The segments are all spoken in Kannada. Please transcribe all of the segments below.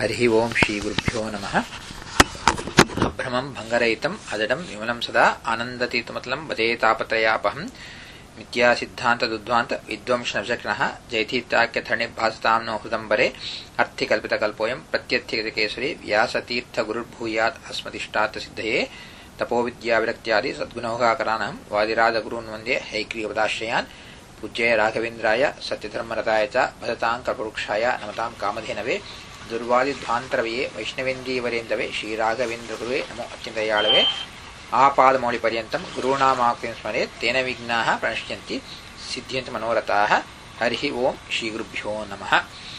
हरिः ओम् श्रीगुरुभ्यो नमः अभ्रमम् भङ्गरहितम् अजडम् विमलम् सदा आनन्दतीतमतलम् वदे तापत्रयापहम् मिथ्यासिद्धान्तदुद्ध्वान्त विद्वंशनविचक्षणः जयतीत्याख्यधरणिर्भासताम् नो हृदम्बरे अर्थिकल्पितकल्पोऽयम् प्रत्यर्थिगतकेसरी व्यासतीर्थगुरुर्भूयात् अस्मदिष्टार्थसिद्धये तपोविद्याविरक्त्यादि सद्गुणौघाकरानहम् वादिराजगुरून् वन्दे हैग्रीवदाश्रयान् पूज्याय राघवेन्द्राय सत्यधर्मरताय च भजताम् कल्पवृक्षाय नमताम् कामधेनवे ದುರ್ವಾದಿಧ್ವಾಂತರವೆಯೇ ವೈಷ್ಣವೇಂದೀವರೇಂದವೇ ಶ್ರೀರಾಘವೇಂದ್ರಗುರುವೇ ನಮೋ ಅತ್ಯಂತಯಾಳವೇ ಆಪಾದಮೌಳಿಪರ್ಯಂತಂ ಗುರುಣಾಮಾಕ್ತಿಂ ಸ್ಮರೆ ತೇನ ವಿಘ್ನಾಃ ಪ್ರಣಶ್ಯಂತಿ ಸಿದ್ಧಿಯಂತ ಮನೋರಥಾಃ ಹರಿ ಓಂ ಶ್ರೀಗುರುಭ್ಯೋ ನಮಃ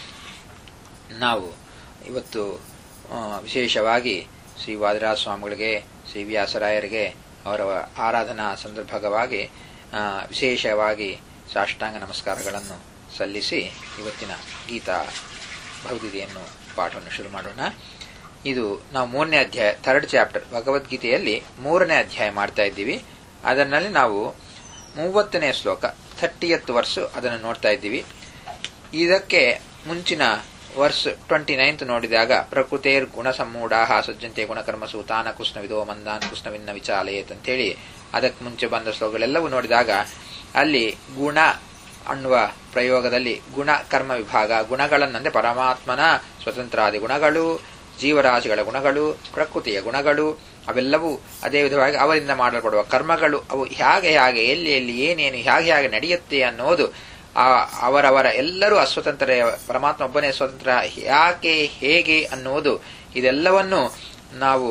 ನಾವು ಇವತ್ತು ವಿಶೇಷವಾಗಿ ಶ್ರೀ ವಾದಿರಾಜ ಸ್ವಾಮಿಗಳಿಗೆ ಶ್ರೀ ವ್ಯಾಸರಾಯರಿಗೆ ಅವರ ಆರಾಧನಾ ಸಂದರ್ಭವಾಗಿ ವಿಶೇಷವಾಗಿ ಸಾಷ್ಟಾಂಗ ನಮಸ್ಕಾರಗಳನ್ನು ಸಲ್ಲಿಸಿ ಇವತ್ತಿನ ಗೀತಾ ಭಗವದ್ಗೀತೆಯನ್ನು ಪಾಠವನ್ನು ಶುರು ಮಾಡೋಣ ಇದು ನಾವು ಮೂರನೇ ಅಧ್ಯಾಯ ಥರ್ಡ್ ಚಾಪ್ಟರ್ ಭಗವದ್ಗೀತೆಯಲ್ಲಿ ಮೂರನೇ ಅಧ್ಯಾಯ ಮಾಡ್ತಾ ಇದ್ದೀವಿ ಅದರಲ್ಲಿ ನಾವು ಮೂವತ್ತನೇ ಶ್ಲೋಕ ಥರ್ಟಿಯತ್ ವರ್ಸ್ ಅದನ್ನು ನೋಡ್ತಾ ಇದ್ದೀವಿ ಇದಕ್ಕೆ ಮುಂಚಿನ ವರ್ಸ್ ಟ್ವೆಂಟಿ ನೈನ್ತ್ ನೋಡಿದಾಗ ಪ್ರಕೃತೇರ್ ಗುಣ ಸಮ್ಮೂಢಾ ಸಜ್ಜಂತೆ ಗುಣಕರ್ಮಸು ತಾನ ಕುಷ್ಣವಿದೋ ಮಂದಾನ್ ಕುಷ್ಣವಿನ್ನ ವಿಚಾಲಯೇತ್ ಅಂತೇಳಿ ಅದಕ್ಕೆ ಮುಂಚೆ ಬಂದ ಶ್ಲೋಕಗಳೆಲ್ಲವೂ ನೋಡಿದಾಗ ಅಲ್ಲಿ ಗುಣ ಅನ್ನುವ ಪ್ರಯೋಗದಲ್ಲಿ ಗುಣ ಕರ್ಮ ವಿಭಾಗ ಗುಣಗಳನ್ನಂದ್ರೆ ಪರಮಾತ್ಮನ ಸ್ವತಂತ್ರಾದಿ ಗುಣಗಳು ಜೀವರಾಶಿಗಳ ಗುಣಗಳು ಪ್ರಕೃತಿಯ ಗುಣಗಳು ಅವೆಲ್ಲವೂ ಅದೇ ವಿಧವಾಗಿ ಅವರಿಂದ ಮಾಡಲ್ಪಡುವ ಕರ್ಮಗಳು ಅವು ಹೇಗೆ ಹೇಗೆ ಎಲ್ಲಿ ಎಲ್ಲಿ ಏನೇನು ಹೇಗೆ ಹೇಗೆ ನಡೆಯುತ್ತೆ ಅನ್ನೋದು ಆ ಅವರವರ ಎಲ್ಲರೂ ಅಸ್ವತಂತ್ರ ಪರಮಾತ್ಮ ಒಬ್ಬನೇ ಸ್ವತಂತ್ರ ಯಾಕೆ ಹೇಗೆ ಅನ್ನುವುದು ಇದೆಲ್ಲವನ್ನು ನಾವು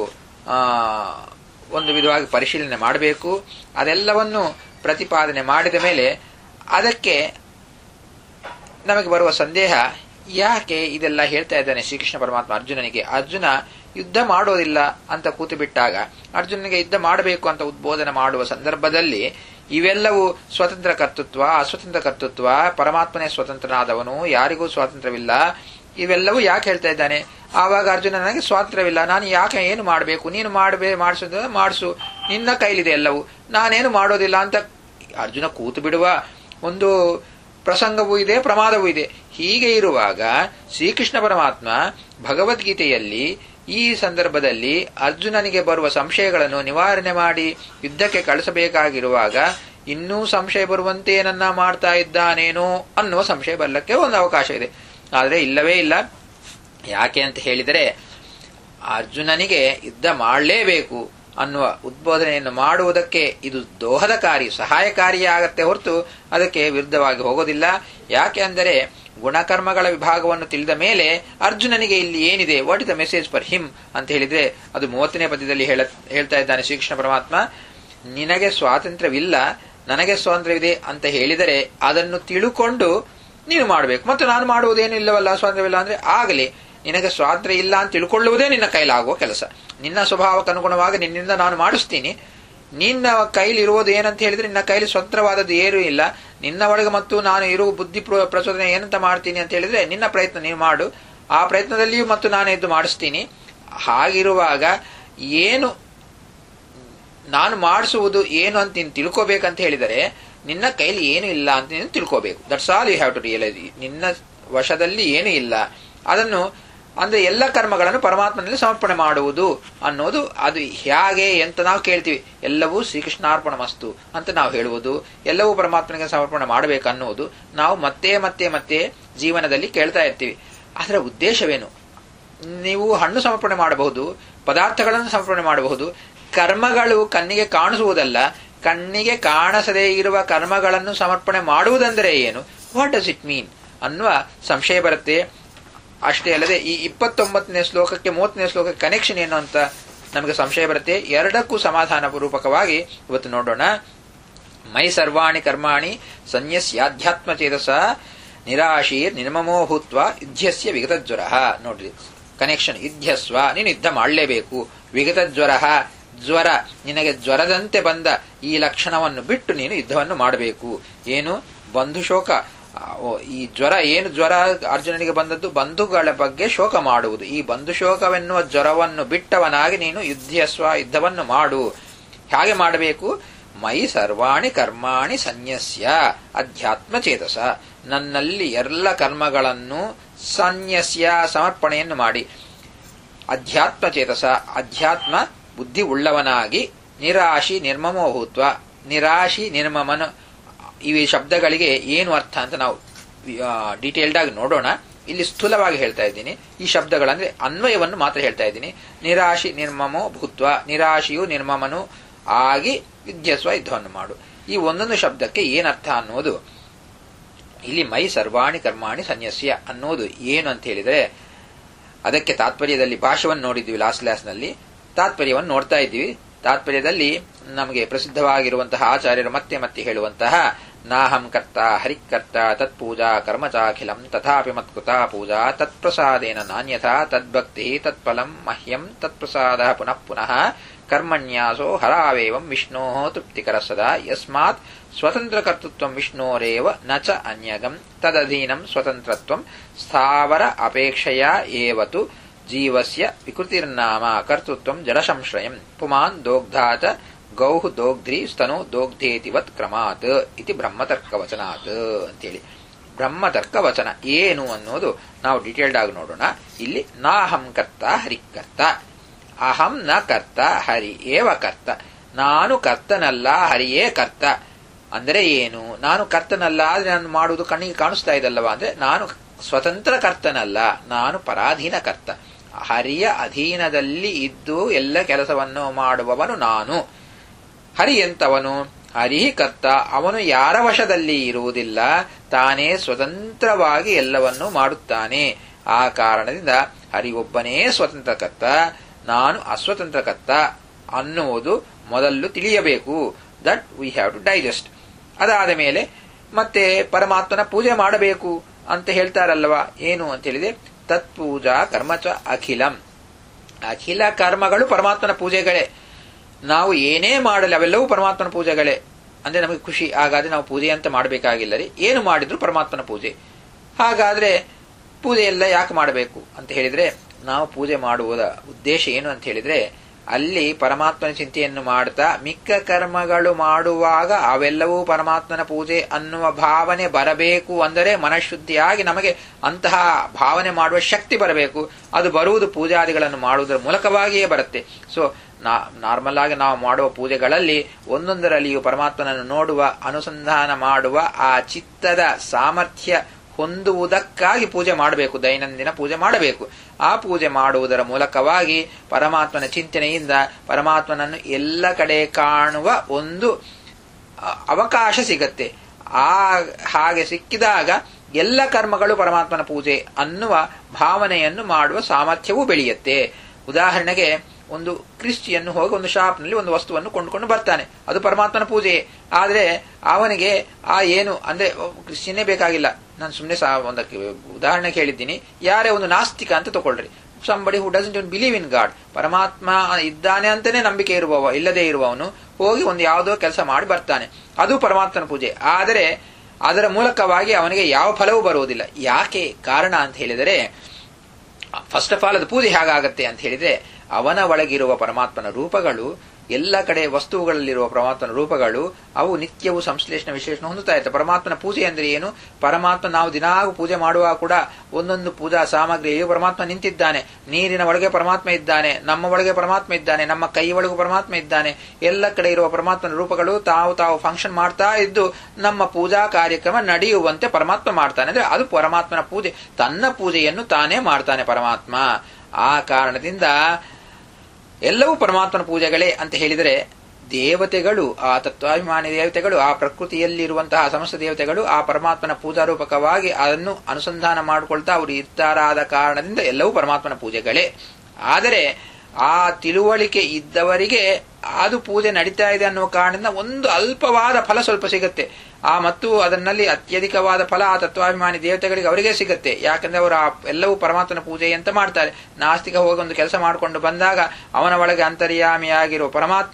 ಒಂದು ವಿಧವಾಗಿ ಪರಿಶೀಲನೆ ಮಾಡಬೇಕು ಅದೆಲ್ಲವನ್ನು ಪ್ರತಿಪಾದನೆ ಮಾಡಿದ ಮೇಲೆ ಅದಕ್ಕೆ ನಮಗೆ ಬರುವ ಸಂದೇಹ ಯಾಕೆ ಇದೆಲ್ಲ ಹೇಳ್ತಾ ಇದ್ದಾನೆ ಶ್ರೀಕೃಷ್ಣ ಪರಮಾತ್ಮ ಅರ್ಜುನನಿಗೆ ಅರ್ಜುನ ಯುದ್ಧ ಮಾಡೋದಿಲ್ಲ ಅಂತ ಕೂತು ಬಿಟ್ಟಾಗ ಅರ್ಜುನನಿಗೆ ಯುದ್ಧ ಮಾಡಬೇಕು ಅಂತ ಉದ್ಬೋಧನೆ ಮಾಡುವ ಸಂದರ್ಭದಲ್ಲಿ ಇವೆಲ್ಲವೂ ಸ್ವತಂತ್ರ ಕರ್ತೃತ್ವ ಅಸ್ವತಂತ್ರ ಕರ್ತೃತ್ವ ಪರಮಾತ್ಮನೇ ಸ್ವತಂತ್ರನಾದವನು ಯಾರಿಗೂ ಸ್ವಾತಂತ್ರ್ಯವಿಲ್ಲ ಇವೆಲ್ಲವೂ ಯಾಕೆ ಹೇಳ್ತಾ ಇದ್ದಾನೆ ಆವಾಗ ಅರ್ಜುನ ನನಗೆ ಸ್ವಾತಂತ್ರ್ಯವಿಲ್ಲ ನಾನು ಯಾಕೆ ಏನು ಮಾಡಬೇಕು ನೀನು ಮಾಡಬೇ ಮಾಡಿಸೋದ ಮಾಡಿಸು ನಿನ್ನ ಕೈಲಿದೆ ಎಲ್ಲವೂ ನಾನೇನು ಮಾಡೋದಿಲ್ಲ ಅಂತ ಅರ್ಜುನ ಕೂತು ಬಿಡುವ ಒಂದು ಪ್ರಸಂಗವೂ ಇದೆ ಪ್ರಮಾದವೂ ಇದೆ ಹೀಗೆ ಇರುವಾಗ ಶ್ರೀಕೃಷ್ಣ ಪರಮಾತ್ಮ ಭಗವದ್ಗೀತೆಯಲ್ಲಿ ಈ ಸಂದರ್ಭದಲ್ಲಿ ಅರ್ಜುನನಿಗೆ ಬರುವ ಸಂಶಯಗಳನ್ನು ನಿವಾರಣೆ ಮಾಡಿ ಯುದ್ಧಕ್ಕೆ ಕಳಿಸಬೇಕಾಗಿರುವಾಗ ಇನ್ನೂ ಸಂಶಯ ಬರುವಂತೆ ನನ್ನ ಮಾಡ್ತಾ ಇದ್ದಾನೇನೋ ಅನ್ನುವ ಸಂಶಯ ಬರಲಿಕ್ಕೆ ಒಂದು ಅವಕಾಶ ಇದೆ ಆದರೆ ಇಲ್ಲವೇ ಇಲ್ಲ ಯಾಕೆ ಅಂತ ಹೇಳಿದರೆ ಅರ್ಜುನನಿಗೆ ಯುದ್ಧ ಮಾಡಲೇಬೇಕು ಅನ್ನುವ ಉದ್ಬೋಧನೆಯನ್ನು ಮಾಡುವುದಕ್ಕೆ ಇದು ದೋಹದಕಾರಿ ಸಹಾಯಕಾರಿಯಾಗತ್ತೆ ಹೊರತು ಅದಕ್ಕೆ ವಿರುದ್ಧವಾಗಿ ಹೋಗೋದಿಲ್ಲ ಯಾಕೆ ಅಂದರೆ ಗುಣಕರ್ಮಗಳ ವಿಭಾಗವನ್ನು ತಿಳಿದ ಮೇಲೆ ಅರ್ಜುನನಿಗೆ ಇಲ್ಲಿ ಏನಿದೆ what is the message for him ಅಂತ ಹೇಳಿದ್ರೆ ಅದು ಮೂವತ್ತನೇ ಪದ್ಯದಲ್ಲಿ ಹೇಳ ಹೇಳ್ತಾ ಇದ್ದಾನೆ ಶ್ರೀಕೃಷ್ಣ ಪರಮಾತ್ಮ ನಿನಗೆ ಸ್ವಾತಂತ್ರ್ಯವಿಲ್ಲ ನನಗೆ ಸ್ವಾತಂತ್ರ್ಯವಿದೆ ಅಂತ ಹೇಳಿದರೆ ಅದನ್ನು ತಿಳುಕೊಂಡು ನೀನು ಮಾಡಬೇಕು ಮತ್ತು ನಾನು ಮಾಡುವುದೇನು ಇಲ್ಲವಲ್ಲ ಸ್ವಾತಂತ್ರ್ಯವಿಲ್ಲ ಅಂದ್ರೆ ಆಗಲಿ ನಿನಗೆ ಸ್ವಾತಂತ್ರ್ಯ ಇಲ್ಲ ಅಂತ ತಿಳ್ಕೊಳ್ಳುವುದೇ ನಿನ್ನ ಕೈಲಾಗುವ ಕೆಲಸ ನಿನ್ನ ಸ್ವಭಾವಕ್ಕೆ ಅನುಗುಣವಾಗಿ ನಿನ್ನಿಂದ ನಾನು ಮಾಡಿಸ್ತೀನಿ ನಿನ್ನ ಕೈಲಿರುವುದು ಏನಂತ ಹೇಳಿದ್ರೆ ನಿನ್ನ ಕೈಲಿ ಸ್ವತಂತ್ರವಾದದ್ದು ಏನೂ ಇಲ್ಲ ನಿನ್ನ ಒಳಗೆ ಮತ್ತು ನಾನು ಇರುವ ಬುದ್ಧಿ ಪ್ರಚೋದನೆ ಏನಂತ ಮಾಡ್ತೀನಿ ಅಂತ ಹೇಳಿದ್ರೆ ನಿನ್ನ ಪ್ರಯತ್ನ ನೀವು ಮಾಡು ಆ ಪ್ರಯತ್ನದಲ್ಲಿಯೂ ಮತ್ತು ನಾನು ಎದ್ದು ಮಾಡಿಸ್ತೀನಿ ಹಾಗಿರುವಾಗ ಏನು ನಾನು ಮಾಡಿಸುವುದು ಏನು ಅಂತ ನೀನು ತಿಳ್ಕೋಬೇಕಂತ ಹೇಳಿದರೆ ನಿನ್ನ ಕೈಲಿ ಏನು ಇಲ್ಲ ಅಂತ ನೀನು ತಿಳ್ಕೋಬೇಕು that's all you have to realise ನಿನ್ನ ವಶದಲ್ಲಿ ಏನೂ ಇಲ್ಲ ಅದನ್ನು ಅಂದ್ರೆ ಎಲ್ಲ ಕರ್ಮಗಳನ್ನು ಪರಮಾತ್ಮನಲ್ಲಿ ಸಮರ್ಪಣೆ ಮಾಡುವುದು ಅನ್ನೋದು ಅದು ಹೇಗೆ ಅಂತ ನಾವು ಕೇಳ್ತೀವಿ ಎಲ್ಲವೂ ಶ್ರೀಕೃಷ್ಣಾರ್ಪಣ ಮಸ್ತು ಅಂತ ನಾವು ಹೇಳುವುದು ಎಲ್ಲವೂ ಪರಮಾತ್ಮನಿಗೆ ಸಮರ್ಪಣೆ ಮಾಡಬೇಕು ಅನ್ನುವುದು ನಾವು ಮತ್ತೆ ಮತ್ತೆ ಮತ್ತೆ ಜೀವನದಲ್ಲಿ ಕೇಳ್ತಾ ಇರ್ತೀವಿ ಅದರ ಉದ್ದೇಶವೇನು ನೀವು ಹಣ್ಣು ಸಮರ್ಪಣೆ ಮಾಡಬಹುದು ಪದಾರ್ಥಗಳನ್ನು ಸಮರ್ಪಣೆ ಮಾಡಬಹುದು ಕರ್ಮಗಳು ಕಣ್ಣಿಗೆ ಕಾಣಿಸುವುದಲ್ಲ ಕಣ್ಣಿಗೆ ಕಾಣಿಸದೇ ಇರುವ ಕರ್ಮಗಳನ್ನು ಸಮರ್ಪಣೆ ಮಾಡುವುದಂದರೆ ಏನು ವಾಟ್ ಡಸ್ ಇಟ್ ಮೀನ್ ಅನ್ನುವ ಸಂಶಯ ಬರುತ್ತೆ ಅಷ್ಟೇ ಅಲ್ಲದೆ ಈ ಇಪ್ಪತ್ತೊಂಬತ್ತನೇ ಶ್ಲೋಕಕ್ಕೆ ಮೂವತ್ತನೇ ಶ್ಲೋಕಕ್ಕೆ ಕನೆಕ್ಷನ್ ಏನು ಅಂತ ನಮಗೆ ಸಂಶಯ ಬರುತ್ತೆ ಎರಡಕ್ಕೂ ಸಮಾಧಾನ ಪೂರ್ವಕವಾಗಿ ಇವತ್ತು ನೋಡೋಣ ಮೈ ಸರ್ವಾಣಿ ಕರ್ಮಾಣಿ ಸನ್ಯಸ್ಯಾಧ್ಯಾತ್ಮ ಚೇತಸ ನಿರಾಶೀರ್ ನಿರ್ಮಮೋ ಭೂತ್ವ ಯುದ್ಧಸ್ಯ ವಿಗತ ಜ್ವರ ನೋಡ್ರಿ ಕನೆಕ್ಷನ್ ಯುದ್ಧಸ್ವ ನೀನು ಯುದ್ಧ ಮಾಡಲೇಬೇಕು ವಿಗತ ಜ್ವರ ಜ್ವರ ನಿನಗೆ ಜ್ವರದಂತೆ ಬಂದ ಈ ಲಕ್ಷಣವನ್ನು ಬಿಟ್ಟು ನೀನು ಯುದ್ಧವನ್ನು ಮಾಡಬೇಕು ಏನು ಬಂಧು ಶೋಕ ಈ ಜ್ವರ ಏನು ಜ್ವರ ಅರ್ಜುನನಿಗೆ ಬಂದದ್ದು ಬಂಧುಗಳ ಬಗ್ಗೆ ಶೋಕ ಮಾಡುವುದು ಈ ಬಂಧು ಶೋಕವೆನ್ನುವ ಜ್ವರವನ್ನು ಬಿಟ್ಟವನಾಗಿ ನೀನು ಯುದ್ಧಸ್ವ ಯುದ್ಧವನ್ನು ಮಾಡು ಹೇಗೆ ಮಾಡಬೇಕು ಮೈ ಸರ್ವಾಣಿ ಕರ್ಮಾಣಿ ಸನ್ಯಸ್ಯ ಅಧ್ಯಾತ್ಮ ಚೇತಸ ನನ್ನಲ್ಲಿ ಎಲ್ಲ ಕರ್ಮಗಳನ್ನು ಸನ್ಯಸ್ಯ ಸಮರ್ಪಣೆಯನ್ನು ಮಾಡಿ ಅಧ್ಯಾತ್ಮ ಚೇತಸ ಅಧ್ಯಾತ್ಮ ಬುದ್ಧಿ ಉಳ್ಳವನಾಗಿ ನಿರಾಶಿ ನಿರ್ಮಮೋಭೂತ್ವ ನಿರಾಶಿ ನಿರ್ಮಮನ ಇವೆ ಶಬ್ದಗಳಿಗೆ ಏನು ಅರ್ಥ ಅಂತ ನಾವು ಡೀಟೇಲ್ಡ್ ಆಗಿ ನೋಡೋಣ ಇಲ್ಲಿ ಸ್ಥೂಲವಾಗಿ ಹೇಳ್ತಾ ಇದ್ದೀನಿ ಈ ಶಬ್ದಗಳಂದ್ರೆ ಅನ್ವಯವನ್ನು ಮಾತ್ರ ಹೇಳ್ತಾ ಇದ್ದೀನಿ ನಿರಾಶಿ ನಿರ್ಮಮೋ ಭೂತ್ವ ನಿರಾಶಿಯು ನಿರ್ಮಮನು ಆಗಿ ವಿದ್ಯಸ್ವ ಯುದ್ಧವನ್ನು ಮಾಡು ಈ ಒಂದೊಂದು ಶಬ್ದಕ್ಕೆ ಏನರ್ಥ ಅನ್ನೋದು ಇಲ್ಲಿ ಮೈ ಸರ್ವಾಣಿ ಕರ್ಮಾಣಿ ಸನ್ಯಸ್ಯ ಅನ್ನೋದು ಏನು ಅಂತ ಹೇಳಿದರೆ ಅದಕ್ಕೆ ತಾತ್ಪರ್ಯದಲ್ಲಿ ಭಾಷವನ್ನು ನೋಡಿದ್ವಿ ಲಾಸ್ಟ್ ಕ್ಲಾಸ್ನಲ್ಲಿ ತಾತ್ಪರ್ಯವನ್ನು ನೋಡ್ತಾ ಇದ್ವಿ ತಾತ್ಪರ್ಯದಲ್ಲಿ ನಮಗೆ ಪ್ರಸಿದ್ಧವಾಗಿರುವಂತಹ ಆಚಾರ್ಯರು ಮತ್ತೆ ಮತ್ತೆ ಹೇಳುವಂತಹ ನಾಹಂ ಕರ್ತ ಹರಿಕರ್ತ ತತ್ಪೂಜಾ ಕರ್ಮಚಾಖಿಲಂ ತಥಾಪಿ ಮತ್ಕೃತ ಪೂಜಾ ತತ್ಪ್ರಸಾದೇನ ನಾನ್ಯಥಾ ತದ್ಭಕ್ತಿ ತತ್ಫಲಂ ಮಹ್ಯಂ ತತ್ಪ್ರಸಾದ ಪುನಃ ಪುನಃ ಕರ್ಮಣ್ಯಾಸೋ ಹರಾವೇವಂ ವಿಷ್ಣೋ ತೃಪ್ತಿಕರ ಸದಾ ಯಸ್ಮಾತ್ ಸ್ವತಂತ್ರಕರ್ತೃತ್ವ ವಿಷ್ಣೋರೇವ ನ ಚ ಅನ್ಯಗಂ ತದಧೀನಂ ಸ್ವತಂತ್ರತ್ವಂ ಸ್ಥಾವರ ಅಪೇಕ್ಷೆಯ ಏವತು ಜೀವಸ್ಯ ವಿಕೃತಿರ್ನಾಮ ಕರ್ತೃತ್ವಂ ಜಲಸಂಶ್ರಯಂ ಪುಮಾನ್ ದೋಗ್ಧಾತ ಗೌಹು ದೋಗ್ಧ್ರಿ ಸ್ತನು ದೋಗ್ಧೇತಿವತ್ ಕ್ರಮಾತ್ ಇತಿ ಬ್ರಹ್ಮತರ್ಕವಚನಾತ್ ಅಂತೇಳಿ ಬ್ರಹ್ಮತರ್ಕವಚನ ಏನು ಅನ್ನೋದು ನಾವು ಡೀಟೇಲ್ಡ್ ಆಗಿ ನೋಡೋಣ ಇಲ್ಲಿ ನಾಹಂ ಕರ್ತ ಹರಿಕರ್ತ ಅಹಂ ನ ಕರ್ತ ಹರಿ ಏವ ಕರ್ತ ನಾನು ಕರ್ತನಲ್ಲ ಹರಿಯೇ ಕರ್ತ ಅಂದರೆ ಏನು ನಾನು ಕರ್ತನಲ್ಲ ಆದ್ರೆ ನಾನು ಮಾಡುವುದು ಕಣ್ಣಿಗೆ ಕಾಣಿಸ್ತಾ ಇದಲ್ಲವಾ ಅಂದ್ರೆ ನಾನು ಸ್ವತಂತ್ರ ಕರ್ತನಲ್ಲ ನಾನು ಪರಾಧೀನ ಕರ್ತ ಹರಿಯ ಅಧೀನದಲ್ಲಿ ಇದ್ದು ಎಲ್ಲ ಕೆಲಸವನ್ನು ಮಾಡುವವನು ನಾನು ಹರಿ ಎಂತವನು ಹರಿ ಕರ್ತ ಅವನು ಯಾರ ವಶದಲ್ಲಿ ಇರುವುದಿಲ್ಲ ತಾನೇ ಸ್ವತಂತ್ರವಾಗಿ ಎಲ್ಲವನ್ನೂ ಮಾಡುತ್ತಾನೆ ಆ ಕಾರಣದಿಂದ ಹರಿ ಒಬ್ಬನೇ ಸ್ವತಂತ್ರ ಕರ್ತ ನಾನು ಅಸ್ವತಂತ್ರ ಕರ್ತ ಅನ್ನುವುದು ಮೊದಲು ತಿಳಿಯಬೇಕು that we have to digest ಅದಾದ ಮೇಲೆ ಮತ್ತೆ ಪರಮಾತ್ಮನ ಪೂಜೆ ಮಾಡಬೇಕು ಅಂತ ಹೇಳ್ತಾರಲ್ವಾ ಏನು ಅಂತ ಹೇಳಿದೆ ತತ್ಪೂಜಾ ಕರ್ಮಚ ಅಖಿಲಂ ಅಖಿಲ ಕರ್ಮಗಳು ಪರಮಾತ್ಮನ ಪೂಜೆಗಳೇ ನಾವು ಏನೇ ಮಾಡಲಿ ಅವೆಲ್ಲವೂ ಪರಮಾತ್ಮನ ಪೂಜೆಗಳೇ ಅಂದ್ರೆ ನಮಗೆ ಖುಷಿ ಹಾಗಾದ್ರೆ ನಾವು ಪೂಜೆ ಅಂತ ಮಾಡಬೇಕಾಗಿಲ್ಲ ರೀ ಏನು ಮಾಡಿದ್ರು ಪರಮಾತ್ಮನ ಪೂಜೆ ಹಾಗಾದ್ರೆ ಪೂಜೆ ಎಲ್ಲ ಯಾಕೆ ಮಾಡಬೇಕು ಅಂತ ಹೇಳಿದ್ರೆ ನಾವು ಪೂಜೆ ಮಾಡುವುದ ಉದ್ದೇಶ ಏನು ಅಂತ ಹೇಳಿದ್ರೆ ಅಲ್ಲಿ ಪರಮಾತ್ಮನ ಚಿಂತೆಯನ್ನು ಮಾಡ್ತಾ ಮಿಕ್ಕ ಕರ್ಮಗಳು ಮಾಡುವಾಗ ಅವೆಲ್ಲವೂ ಪರಮಾತ್ಮನ ಪೂಜೆ ಅನ್ನುವ ಭಾವನೆ ಬರಬೇಕು ಅಂದರೆ ಮನಃಶುದ್ಧಿಯಾಗಿ ನಮಗೆ ಅಂತಹ ಭಾವನೆ ಮಾಡುವ ಶಕ್ತಿ ಬರಬೇಕು ಅದು ಬರುವುದು ಪೂಜಾದಿಗಳನ್ನು ಮಾಡುವುದರ ಮೂಲಕವಾಗಿಯೇ ಬರುತ್ತೆ ಸೊ ನಾರ್ಮಲ್ ಆಗಿ ನಾವು ಮಾಡುವ ಪೂಜೆಗಳಲ್ಲಿ ಒಂದೊಂದರಲ್ಲಿಯೂ ಪರಮಾತ್ಮನನ್ನು ನೋಡುವ ಅನುಸಂಧಾನ ಮಾಡುವ ಆ ಚಿತ್ತದ ಸಾಮರ್ಥ್ಯ ಹೊಂದುವುದಕ್ಕಾಗಿ ಪೂಜೆ ಮಾಡಬೇಕು ದೈನಂದಿನ ಪೂಜೆ ಮಾಡಬೇಕು ಆ ಪೂಜೆ ಮಾಡುವುದರ ಮೂಲಕವಾಗಿ ಪರಮಾತ್ಮನ ಚಿಂತನೆಯಿಂದ ಪರಮಾತ್ಮನನ್ನು ಎಲ್ಲ ಕಡೆ ಕಾಣುವ ಒಂದು ಅವಕಾಶ ಸಿಗತ್ತೆ ಆ ಹಾಗೆ ಸಿಕ್ಕಿದಾಗ ಎಲ್ಲ ಕರ್ಮಗಳು ಪರಮಾತ್ಮನ ಪೂಜೆ ಅನ್ನುವ ಭಾವನೆಯನ್ನು ಮಾಡುವ ಸಾಮರ್ಥ್ಯವೂ ಬೆಳೆಯುತ್ತೆ ಉದಾಹರಣೆಗೆ ಒಂದು ಕ್ರಿಶ್ಚಿಯನ್ನು ಹೋಗಿ ಒಂದು ಶಾಪ್ನಲ್ಲಿ ಒಂದು ವಸ್ತುವನ್ನು ಕೊಂಡುಕೊಂಡು ಬರ್ತಾನೆ ಅದು ಪರಮಾತ್ಮನ ಪೂಜೆ ಆದರೆ ಅವನಿಗೆ ಆ ಏನು ಅಂದ್ರೆ ಕ್ರಿಶ್ಚಿಯನ್ನೇ ಬೇಕಾಗಿಲ್ಲ ನಾನು ಸುಮ್ಮನೆ ಸಹ ಒಂದಕ್ಕೆ ಉದಾಹರಣೆ ಕೇಳಿದ್ದೀನಿ ಯಾರೇ ಒಂದು ನಾಸ್ತಿಕ ಅಂತ ತಗೊಳ್ರಿ somebody who doesn't don't believe in God ಪರಮಾತ್ಮ ಇದ್ದಾನೆ ಅಂತಾನೆ ನಂಬಿಕೆ ಇರುವವ ಇಲ್ಲದೆ ಇರುವವನು ಹೋಗಿ ಒಂದು ಯಾವುದೋ ಕೆಲಸ ಮಾಡಿ ಬರ್ತಾನೆ ಅದು ಪರಮಾತ್ಮನ ಪೂಜೆ ಆದರೆ ಅದರ ಮೂಲಕವಾಗಿ ಅವನಿಗೆ ಯಾವ ಫಲವೂ ಬರುವುದಿಲ್ಲ ಯಾಕೆ ಕಾರಣ ಅಂತ ಹೇಳಿದರೆ ಫಸ್ಟ್ ಆಫ್ ಆಲ್ ಅದು ಪೂಜೆ ಹೇಗಾಗತ್ತೆ ಅಂತ ಹೇಳಿದ್ರೆ ಅವನ ಒಳಗಿರುವ ಪರಮಾತ್ಮನ ರೂಪಗಳು ಎಲ್ಲ ಕಡೆ ವಸ್ತುಗಳಲ್ಲಿರುವ ಪರಮಾತ್ಮನ ರೂಪಗಳು ಅವು ನಿತ್ಯವೂ ಸಂಶ್ಲೇಷಣ ವಿಶೇಷಣ ಹೊಂದುತ್ತಾ ಇರ್ತವೆ ಪರಮಾತ್ಮನ ಪೂಜೆ ಅಂದ್ರೆ ಏನು ಪರಮಾತ್ಮ ನಾವು ದಿನಾಗೂ ಪೂಜೆ ಮಾಡುವಾಗ ಕೂಡ ಒಂದೊಂದು ಪೂಜಾ ಸಾಮಗ್ರಿಯು ಪರಮಾತ್ಮ ನಿಂತಿದ್ದಾನೆ ನೀರಿನ ಒಳಗೆ ಪರಮಾತ್ಮ ಇದ್ದಾನೆ ನಮ್ಮ ಒಳಗೆ ಪರಮಾತ್ಮ ಇದ್ದಾನೆ ನಮ್ಮ ಕೈ ಒಳಗೂ ಪರಮಾತ್ಮ ಇದ್ದಾನೆ ಎಲ್ಲ ಕಡೆ ಇರುವ ಪರಮಾತ್ಮನ ರೂಪಗಳು ತಾವು ತಾವು ಫಂಕ್ಷನ್ ಮಾಡ್ತಾ ಇದ್ದು ನಮ್ಮ ಪೂಜಾ ಕಾರ್ಯಕ್ರಮ ನಡೆಯುವಂತೆ ಪರಮಾತ್ಮ ಮಾಡ್ತಾನೆ ಅಂದ್ರೆ ಅದು ಪರಮಾತ್ಮನ ಪೂಜೆ ತನ್ನ ಪೂಜೆಯನ್ನು ತಾನೇ ಮಾಡ್ತಾನೆ ಪರಮಾತ್ಮ ಆ ಕಾರಣದಿಂದ ಎಲ್ಲವೂ ಪರಮಾತ್ಮನ ಪೂಜೆಗಳೇ ಅಂತ ಹೇಳಿದರೆ ದೇವತೆಗಳು ಆ ತತ್ವಾಭಿಮಾನಿ ದೇವತೆಗಳು ಆ ಪ್ರಕೃತಿಯಲ್ಲಿರುವಂತಹ ಸಮಸ್ತ ದೇವತೆಗಳು ಆ ಪರಮಾತ್ಮನ ಪೂಜಾರೂಪಕವಾಗಿ ಅದನ್ನು ಅನುಸಂಧಾನ ಮಾಡಿಕೊಳ್ತಾ ಅವರು ಇರ್ತಾರಾದ ಕಾರಣದಿಂದ ಎಲ್ಲವೂ ಪರಮಾತ್ಮನ ಪೂಜೆಗಳೇ ಆದರೆ ಆ ತಿಳುವಳಿಕೆ ಇದ್ದವರಿಗೆ ಅದು ಪೂಜೆ ನಡೀತಾ ಇದೆ ಅನ್ನುವ ಕಾರಣದಿಂದ ಒಂದು ಅಲ್ಪವಾದ ಫಲ ಸ್ವಲ್ಪ ಸಿಗುತ್ತೆ ಆ ಮತ್ತು ಅದರಲ್ಲಿ ಅತ್ಯಧಿಕವಾದ ಫಲ ಆ ತತ್ವಾಭಿಮಾನಿ ದೇವತೆಗಳಿಗೆ ಅವರಿಗೆ ಸಿಗುತ್ತೆ ಯಾಕಂದ್ರೆ ಅವರು ಆ ಎಲ್ಲವೂ ಪರಮಾತ್ಮನ ಪೂಜೆ ಅಂತ ಮಾಡ್ತಾರೆ ನಾಸ್ತಿಕ ಹೋಗಿ ಒಂದು ಕೆಲಸ ಮಾಡಿಕೊಂಡು ಬಂದಾಗ ಅವನ ಒಳಗೆ ಅಂತರ್ಯಾಮಿಯಾಗಿರುವ ಪರಮಾತ್ಮ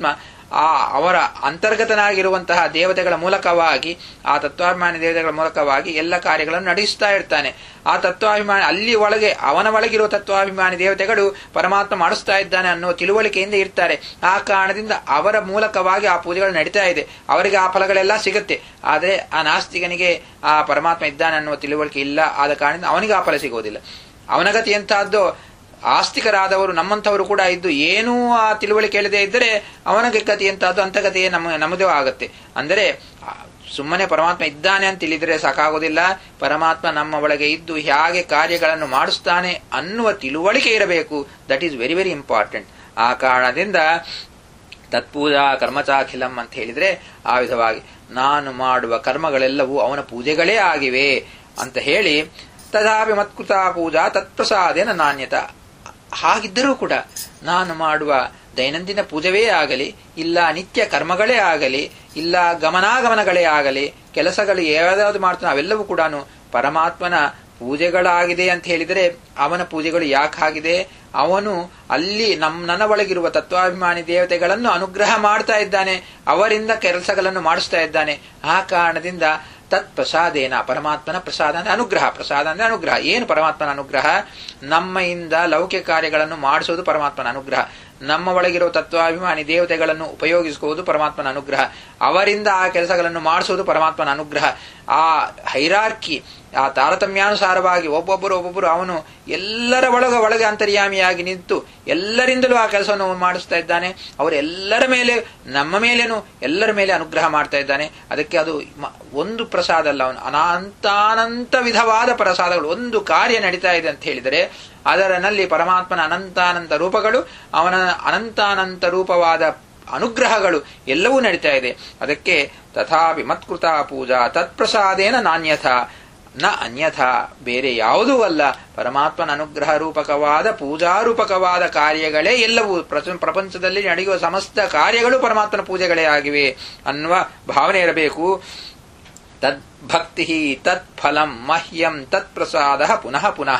ಆ ಅವರ ಅಂತರ್ಗತನಾಗಿರುವಂತಹ ದೇವತೆಗಳ ಮೂಲಕವಾಗಿ ಆ ತತ್ವಾಭಿಮಾನಿ ದೇವತೆಗಳ ಮೂಲಕವಾಗಿ ಎಲ್ಲ ಕಾರ್ಯಗಳನ್ನು ನಡೆಸ್ತಾ ಇರ್ತಾನೆ ಆ ತತ್ವಾಭಿಮಾನಿ ಅಲ್ಲಿ ಒಳಗೆ ಅವನ ಒಳಗಿರುವ ತತ್ವಾಭಿಮಾನಿ ದೇವತೆಗಳು ಪರಮಾತ್ಮ ಮಾಡಿಸ್ತಾ ಇದ್ದಾನೆ ಅನ್ನೋ ತಿಳುವಳಿಕೆಯಿಂದ ಇರ್ತಾರೆ ಆ ಕಾರಣದಿಂದ ಅವರ ಮೂಲಕವಾಗಿ ಆ ಪೂಜೆಗಳು ನಡೀತಾ ಇದೆ ಅವರಿಗೆ ಆ ಫಲಗಳೆಲ್ಲ ಸಿಗುತ್ತೆ ಆದರೆ ಆ ನಾಸ್ತಿಕನಿಗೆ ಆ ಪರಮಾತ್ಮ ಇದ್ದಾನೆ ಅನ್ನುವ ತಿಳುವಳಿಕೆ ಇಲ್ಲ ಆದ ಕಾರಣದಿಂದ ಅವನಿಗೆ ಆ ಫಲ ಸಿಗೋದಿಲ್ಲ ಅವನ ಗತಿ ಎಂತಹದ್ದು ಆಸ್ತಿಕರಾದವರು ನಮ್ಮಂಥವರು ಕೂಡ ಇದ್ದು ಏನೂ ಆ ತಿಳುವಳಿಕೆ ಇಲ್ಲದೆ ಇದ್ದರೆ ಅವನಿಗೆ ಗತಿ ಎಂತಹದ್ದು ಅಂತಗತಿಯೇ ನಮ್ಮ ನಮ್ಮದೇ ಆಗುತ್ತೆ ಅಂದರೆ ಸುಮ್ಮನೆ ಪರಮಾತ್ಮ ಇದ್ದಾನೆ ಅಂತ ತಿಳಿದರೆ ಸಾಕಾಗೋದಿಲ್ಲ ಪರಮಾತ್ಮ ನಮ್ಮ ಒಳಗೆ ಇದ್ದು ಹೇಗೆ ಕಾರ್ಯಗಳನ್ನು ಮಾಡಿಸ್ತಾನೆ ಅನ್ನುವ ತಿಳುವಳಿಕೆ ಇರಬೇಕು that is very very important ಆ ಕಾರಣದಿಂದ ತತ್ಪೂಜಾ ಕರ್ಮಚಾಖಿಲಂ ಅಂತ ಹೇಳಿದ್ರೆ ಆ ವಿಧವಾಗಿ ನಾನು ಮಾಡುವ ಕರ್ಮಗಳೆಲ್ಲವೂ ಅವನ ಪೂಜೆಗಳೇ ಆಗಿವೆ ಅಂತ ಹೇಳಿ ತದಾಪಿ ಮತ್ಕೃತ ಪೂಜಾ ತತ್ಪ್ರಸಾದೇನ ನಾಣ್ಯತ ಹಾಗಿದ್ದರೂ ಕೂಡ ನಾನು ಮಾಡುವ ದೈನಂದಿನ ಪೂಜವೇ ಆಗಲಿ ಇಲ್ಲ ನಿತ್ಯ ಕರ್ಮಗಳೇ ಆಗಲಿ ಇಲ್ಲ ಗಮನಾಗಮನಗಳೇ ಆಗಲಿ ಕೆಲಸಗಳು ಯಾವ್ದಾದ್ರು ಮಾಡ್ತಾನೆ ಅವೆಲ್ಲವೂ ಕೂಡ ಪರಮಾತ್ಮನ ಪೂಜೆಗಳಾಗಿದೆ ಅಂತ ಹೇಳಿದರೆ ಅವನ ಪೂಜೆಗಳು ಯಾಕಾಗಿದೆ ಅವನು ಅಲ್ಲಿ ನಮ್ ನನ್ನ ಒಳಗಿರುವ ತತ್ವಾಭಿಮಾನಿ ದೇವತೆಗಳನ್ನು ಅನುಗ್ರಹ ಮಾಡ್ತಾ ಇದ್ದಾನೆ ಅವರಿಂದ ಕೆಲಸಗಳನ್ನು ಮಾಡಿಸ್ತಾ ಇದ್ದಾನೆ ಆ ಕಾರಣದಿಂದ ತತ್ ಪ್ರಸಾದೇನ ಪರಮಾತ್ಮನ ಪ್ರಸಾದ ಅಂದ್ರೆ ಅನುಗ್ರಹ ಪ್ರಸಾದ ಅಂದ್ರೆ ಅನುಗ್ರಹ ಏನು ಪರಮಾತ್ಮನ ಅನುಗ್ರಹ ನಮ್ಮಿಂದ ಲೌಕಿಕ ಕಾರ್ಯಗಳನ್ನು ಮಾಡಿಸೋದು ಪರಮಾತ್ಮನ ಅನುಗ್ರಹ ನಮ್ಮ ಒಳಗಿರುವ ತತ್ವಾಭಿಮಾನಿ ದೇವತೆಗಳನ್ನು ಉಪಯೋಗಿಸುವುದು ಪರಮಾತ್ಮನ ಅನುಗ್ರಹ ಅವರಿಂದ ಆ ಕೆಲಸಗಳನ್ನು ಮಾಡಿಸೋದು ಪರಮಾತ್ಮನ ಅನುಗ್ರಹ ಆ ಹೈರಾರ್ಕಿ ಆ ತಾರತಮ್ಯಾನುಸಾರವಾಗಿ ಒಬ್ಬೊಬ್ಬರು ಒಬ್ಬೊಬ್ಬರು ಅವನು ಎಲ್ಲರ ಒಳಗ ಒಳಗೆ ಅಂತರ್ಯಾಮಿಯಾಗಿ ನಿಂತು ಎಲ್ಲರಿಂದಲೂ ಆ ಕೆಲಸವನ್ನು ಮಾಡಿಸ್ತಾ ಇದ್ದಾನೆ ಅವರೆಲ್ಲರ ಮೇಲೆ ನಮ್ಮ ಮೇಲೇನು ಎಲ್ಲರ ಮೇಲೆ ಅನುಗ್ರಹ ಮಾಡ್ತಾ ಇದ್ದಾನೆ ಅದಕ್ಕೆ ಅದು ಒಂದು ಪ್ರಸಾದ ಅಲ್ಲ ಅವನು ಅನಂತಾನಂತ ವಿಧವಾದ ಪ್ರಸಾದಗಳು ಒಂದು ಕಾರ್ಯ ನಡೀತಾ ಇದೆ ಅಂತ ಹೇಳಿದರೆ ಅದರಲ್ಲಿ ಪರಮಾತ್ಮನ ಅನಂತಾನಂತ ರೂಪಗಳು ಅವನ ಅನಂತಾನಂತ ರೂಪವಾದ ಅನುಗ್ರಹಗಳು ಎಲ್ಲವೂ ನಡೀತಾ ಇದೆ ಅದಕ್ಕೆ ತಥಾಪಿ ಮತ್ಕೃತ ಪೂಜಾ ತತ್ಪ್ರಸಾದೇನ ನಾಣ್ಯಥ ನ ಅನ್ಯಥಾ ಬೇರೆ ಯಾವುದೂ ಅಲ್ಲ ಪರಮಾತ್ಮನ ಅನುಗ್ರಹ ರೂಪಕವಾದ ಪೂಜಾರೂಪಕವಾದ ಕಾರ್ಯಗಳೇ ಎಲ್ಲವೂ ಪ್ರಪಂಚದಲ್ಲಿ ನಡೆಯುವ ಸಮಸ್ತ ಕಾರ್ಯಗಳು ಪರಮಾತ್ಮನ ಪೂಜೆಗಳೇ ಆಗಿವೆ ಅನ್ನುವ ಭಾವನೆ ಇರಬೇಕು ತದ್ಭಕ್ತಿ ತತ್ಫಲಂ ಮಹ್ಯಂ ತತ್ಪ್ರಸಾದ ಪುನಃ ಪುನಃ